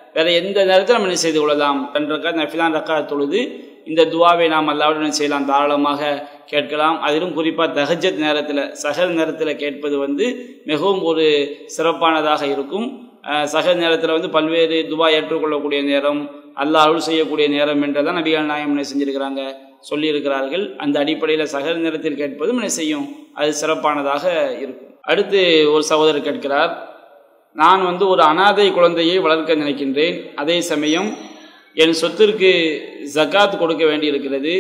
வேற எந்த நேரத்தில் நம்ம என்ன செய்து கொள்ளலாம் ரெண்டு ரக்கா நஃபிலான் ரக்கா தொழுது இந்த துவாவை நாம் அல்லாவுடன் செய்யலாம் தாராளமாக கேட்கலாம் அதிலும் குறிப்பாக தஹஜத் நேரத்தில் சகல் நேரத்தில் கேட்பது வந்து மிகவும் ஒரு சிறப்பானதாக இருக்கும் அஹ் சகல் நேரத்தில் வந்து பல்வேறு துவா ஏற்றுக்கொள்ளக்கூடிய நேரம் அல்லாஹ் அருள் செய்யக்கூடிய நேரம் என்றதான் நபிகள் நாயம் என்ன செஞ்சிருக்கிறாங்க சொல்லியிருக்கிறார்கள் அந்த அடிப்படையில் சகல் நேரத்தில் கேட்பதும் என்ன செய்யும் அது சிறப்பானதாக இருக்கும் அடுத்து ஒரு சகோதரர் கேட்கிறார் நான் வந்து ஒரு அனாதை குழந்தையை வளர்க்க நினைக்கின்றேன் அதே சமயம் என் சொத்திற்கு ஜக்காத் கொடுக்க வேண்டியிருக்கிறது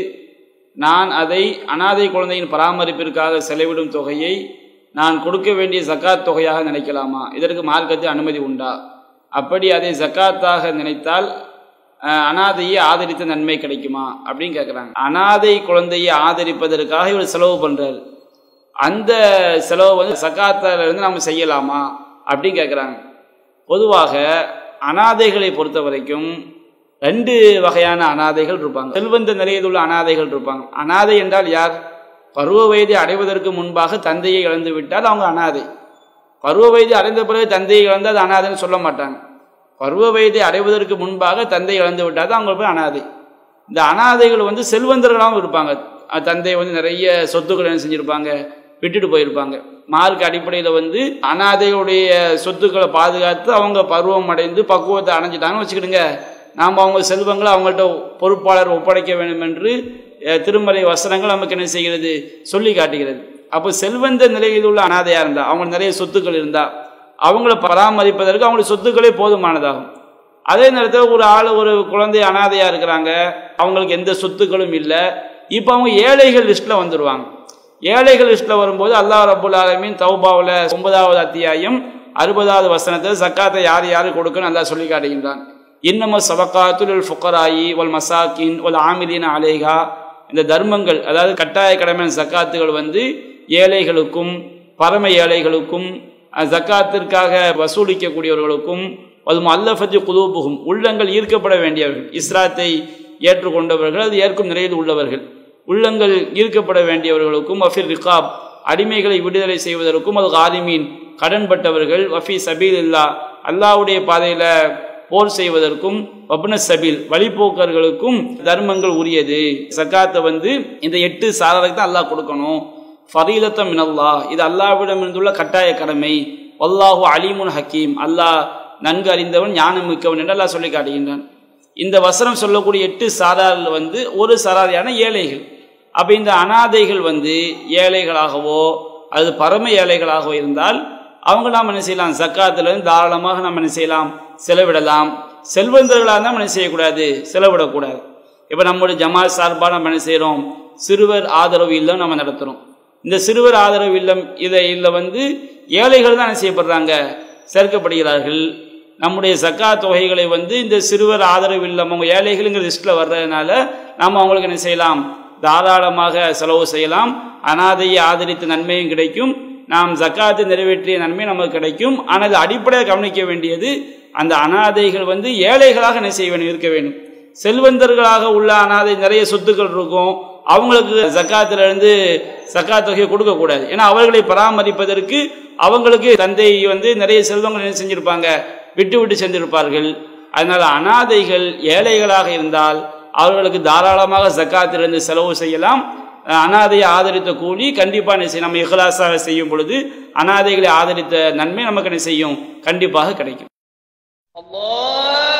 நான் அதை அனாதை குழந்தையின் பராமரிப்பிற்காக செலவிடும் தொகையை நான் கொடுக்க வேண்டிய ஜக்காத் தொகையாக நினைக்கலாமா இதற்கு மார்க்கத்தில் அனுமதி உண்டா அப்படி அதை ஜக்காத்தாக நினைத்தால் அஹ், அனாதையை ஆதரித்த நன்மை கிடைக்குமா அப்படின்னு கேட்குறாங்க அனாதை குழந்தையை ஆதரிப்பதற்காக இவர் செலவு பண்ணுறாரு அந்த செலவு வந்து சக்காத்தால இருந்து நம்ம செய்யலாமா அப்படின்னு கேட்குறாங்க பொதுவாக அனாதைகளை பொறுத்த வரைக்கும் ரெண்டு வகையான அனாதைகள் இருப்பாங்க செல்வந்த நிலையில் உள்ள அனாதைகள் இருப்பாங்க அனாதை என்றால் யார் பருவ வயதை அடைவதற்கு முன்பாக தந்தையை இழந்து விட்டால் அவங்க அனாதை பருவ வயதை அடைந்த பிறகு தந்தையை இழந்து அது அனாதைன்னு சொல்ல மாட்டாங்க பருவ வயதை அடைவதற்கு முன்பாக தந்தை இழந்து விட்டால் தான் அவங்க போய் அனாதை இந்த அனாதைகள் வந்து செல்வந்தர்களாகவும் இருப்பாங்க அஹ் தந்தை வந்து நிறைய சொத்துக்கள் என்ன செஞ்சுருப்பாங்க விட்டுட்டு போயிருப்பாங்க மார்க் அடிப்படையில் வந்து அனாதைகளுடைய சொத்துக்களை பாதுகாத்து அவங்க பருவம் அடைந்து பக்குவத்தை அடைஞ்சிட்டாங்கன்னு வச்சுக்கிடுங்க நாம் அவங்க செல்வங்களை அவங்கள்ட்ட பொறுப்பாளர் ஒப்படைக்க வேண்டும் என்று அஹ், திருமலை வசனங்கள் நமக்கு என்ன செய்கிறது சொல்லி காட்டுகிறது அப்போ செல்வந்த நிலையில் உள்ள அனாதையாக இருந்தால் அவங்க நிறைய சொத்துக்கள் இருந்தால் அவங்கள பராமரிப்பதற்கு அவங்களுடைய சொத்துக்களே போதுமானதாகும் அதே நேரத்தில் ஒரு ஆள் ஒரு குழந்தை அனாதையாக இருக்கிறாங்க அவங்களுக்கு எந்த சொத்துக்களும் இல்லை இப்போ அவங்க ஏழைகள் லிஸ்ட்டில் வந்துடுவாங்க ஏழைகள் லிஸ்ட்டில் வரும்போது அல்லாஹ் ரபுல் ஆலமீன் தௌபாவில் ஒன்பதாவது அத்தியாயம் அறுபதாவது வசனத்தில் சக்காத்தை யார் யார் கொடுக்கணும் அல்லாஹ் சொல்லி காட்டுகின்றான் இன்னம சபக்காத்துல் ஃபுக்கராயி ஒல் மசாக்கின் ஒல் ஆமிதீன் அலேகா இந்த தர்மங்கள் அதாவது கட்டாய கடமையான சக்காத்துகள் வந்து ஏழைகளுக்கும் பரம ஏழைகளுக்கும் அஹ், ஜக்காத்திற்காக வசூலிக்கக்கூடியவர்களுக்கும் அது அல்லஃபத்தி குலூபுகும் உள்ளங்கள் ஈர்க்கப்பட வேண்டியவர்கள் இஸ்ராத்தை ஏற்றுக்கொண்டவர்கள் அது ஏற்கும் நிலையில் உள்ளவர்கள் உள்ளங்கள் ஈர்க்கப்பட வேண்டியவர்களுக்கும் வஃபிர் ரிகாப் அடிமைகளை விடுதலை செய்வதற்கும் அது காதிமீன் கடன்பட்டவர்கள் வஃபி சபீல் இல்லா அல்லாவுடைய பாதையில் போர் செய்வதற்கும் வப்ன சபீல் வழிபோக்கர்களுக்கும் தர்மங்கள் உரியது சக்காத்தை வந்து இந்த எட்டு சாரருக்கு தான் அல்லாஹ் கொடுக்கணும் ஃபரீலத்தம் மினல்லா இது அல்லாஹ்விடம் இருந்துள்ள கட்டாய கடமை அல்லாஹு அலீமுன் ஹக்கீம் அல்லாஹ் நன்கு அறிந்தவன் ஞானம் மிக்கவன் என்று அல்லாஹ் சொல்லி காட்டுகின்றான் இந்த வசனம் சொல்லக்கூடிய எட்டு சாராரில் வந்து ஒரு சாராரியான ஏழைகள் அப்போ இந்த அனாதைகள் வந்து ஏழைகளாகவோ அது பரம ஏழைகளாகவோ இருந்தால் அவங்க நாம் என்ன செய்யலாம் ஜக்காத்திலிருந்து தாராளமாக நாம் என்ன செய்யலாம் செலவிடலாம் செல்வந்தர்களாக இருந்தால் நம்ம என்ன செய்யக்கூடாது செலவிடக்கூடாது இப்போ நம்முடைய ஜமாத் சார்பாக நம்ம என்ன செய்கிறோம் சிறுவர் ஆதரவு இல்லம் நம்ம நடத்துகிறோம் இந்த சிறுவர் ஆதரவு இல்லம் இதை இதில் வந்து ஏழைகள் தான் என்ன செய்யப்படுறாங்க சேர்க்கப்படுகிறார்கள் நம்முடைய சக்கா தொகைகளை வந்து இந்த சிறுவர் ஆதரவு இல்லம் அவங்க ஏழைகளுங்கிற லிஸ்ட்டில் வர்றதுனால நாம் அவங்களுக்கு என்ன செய்யலாம் தாராளமாக செலவு செய்யலாம் அனாதையை ஆதரித்த நன்மையும் கிடைக்கும் நாம் ஜக்காத்து நிறைவேற்றிய நன்மை நமக்கு கிடைக்கும் ஆனால் அடிப்படையாக கவனிக்க வேண்டியது அந்த அனாதைகள் வந்து ஏழைகளாக என்ன செய்ய வேண்டும் இருக்க வேண்டும் செல்வந்தர்களாக உள்ள அனாதை நிறைய சொத்துக்கள் இருக்கும் அவங்களுக்கு ஜக்காத்துல இருந்து ஜக்காத் தொகையை கொடுக்கக்கூடாது ஏன்னா அவர்களை பராமரிப்பதற்கு அவங்களுக்கு தந்தை வந்து நிறைய செல்வங்கள் என்ன செஞ்சிருப்பாங்க விட்டு விட்டு சென்றிருப்பார்கள் அதனால அனாதைகள் ஏழைகளாக இருந்தால் அவர்களுக்கு தாராளமாக ஜக்காத்திலிருந்து செலவு செய்யலாம் அனாதையை ஆதரித்த கூலி கண்டிப்பாக என்ன செய்யும் நம்ம இஹ்லாஸாக செய்யும் பொழுது அனாதைகளை ஆதரித்த நன்மை நமக்கு என்ன செய்யும் கண்டிப்பாக கிடைக்கும் الله